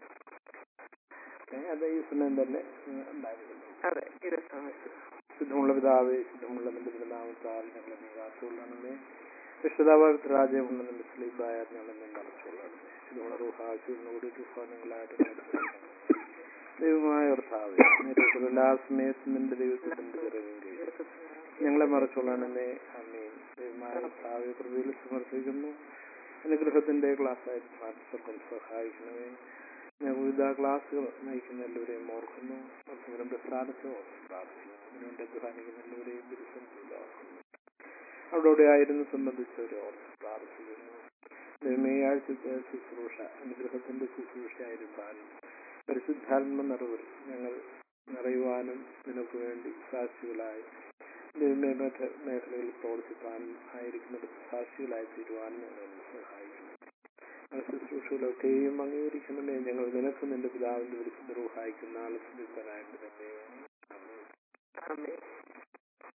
S1: അത് ഈ സമയം തന്നെ ഉം, ഉണ്ടായിരിക്കുന്നു
S2: അതെ ഇതേ സമയത്ത്
S1: ശുദ്ധമുള്ള പിതാവേ ശുദ്ധമുള്ള നിന്റെ പിതാമത്താൽ ഞങ്ങളെ നീ കാത്തുകൊള്ളണമേ വിശുദ്ധഭാവത്ത് രാജ്യമുള്ള നിന്റെ സ്ലീബായ ഞങ്ങളെ നീ മറച്ചുകൊള്ളണമേ ശുദ്ധമുള്ള റൂഹാശുവിനോട് തുഫാനങ്ങളായിട്ട് നടത്തണമേ. ദൈവമായ കർത്താവേ നേരിട്ടുള്ള എല്ലാ സമയത്തും നിന്റെ ദൈവത്തിന്റെ വിറകും കഴിയും ഞങ്ങളെ മറച്ചുകൊള്ളണമേ അമ്മീൻ ദൈവമായ കർത്താവെ പ്രതിയിൽ സമർപ്പിക്കുന്നു അനുഗ്രഹത്തിന്റെ ക്ലാസ്സായിട്ട് മാറ്റിസ്വർഗം സഹായിക്കണമേ ഞാൻ വിവിധ ക്ലാസ്സുകൾ നയിക്കുന്ന എല്ലാവരെയും ഓർക്കുന്നു മറ്റവരും പ്രസ്ഥാനത്തെ ഓർത്ത് പ്രാർത്ഥിക്കുന്നു അതിനുവേണ്ടി അധ്വാനിക്കുന്ന എല്ലാവരെയും തിരുസന്നിധിയിൽ ഓർക്കുന്നു അവിടെ ആയിരുന്നു സംബന്ധിച്ചവരെ ഓർത്ത് പ്രാർത്ഥിക്കുന്നു ദൈവമേ ഈ ആഴ്ചത്തെ ശുശ്രൂഷ അനുഗ്രഹത്തിന്റെ ശുശ്രൂഷയായിരുന്നാലും പരിശുദ്ധാത്മ നിറവിൽ ഞങ്ങൾ നിറയുവാനും നിനക്ക് വേണ്ടി സാക്ഷികളായി ദൈവമേ മറ്റ് മേഖലകളിൽ പ്രവർത്തിക്കാനും ആയിരിക്കുന്നിടത്ത് സാക്ഷികളായി തീരുവാനും ഞങ്ങൾ സഹായിക്കുന്നു ആ ശുശ്രൂഷകളൊക്കെയും അംഗീകരിക്കണമേ ഞങ്ങൾ നിനക്ക് നിന്റെ പിതാവിന്റെ വിളിക്കുന്ന റൂഹായിക്കുന്ന ആളെ ശ്രദ്ധിക്കാനായിട്ട് തന്നെ ആമേൻ.
S2: ആമേൻ.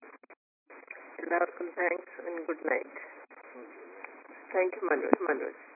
S2: എല്ലാവർക്കും thanks and good night thank you Manoj Manoj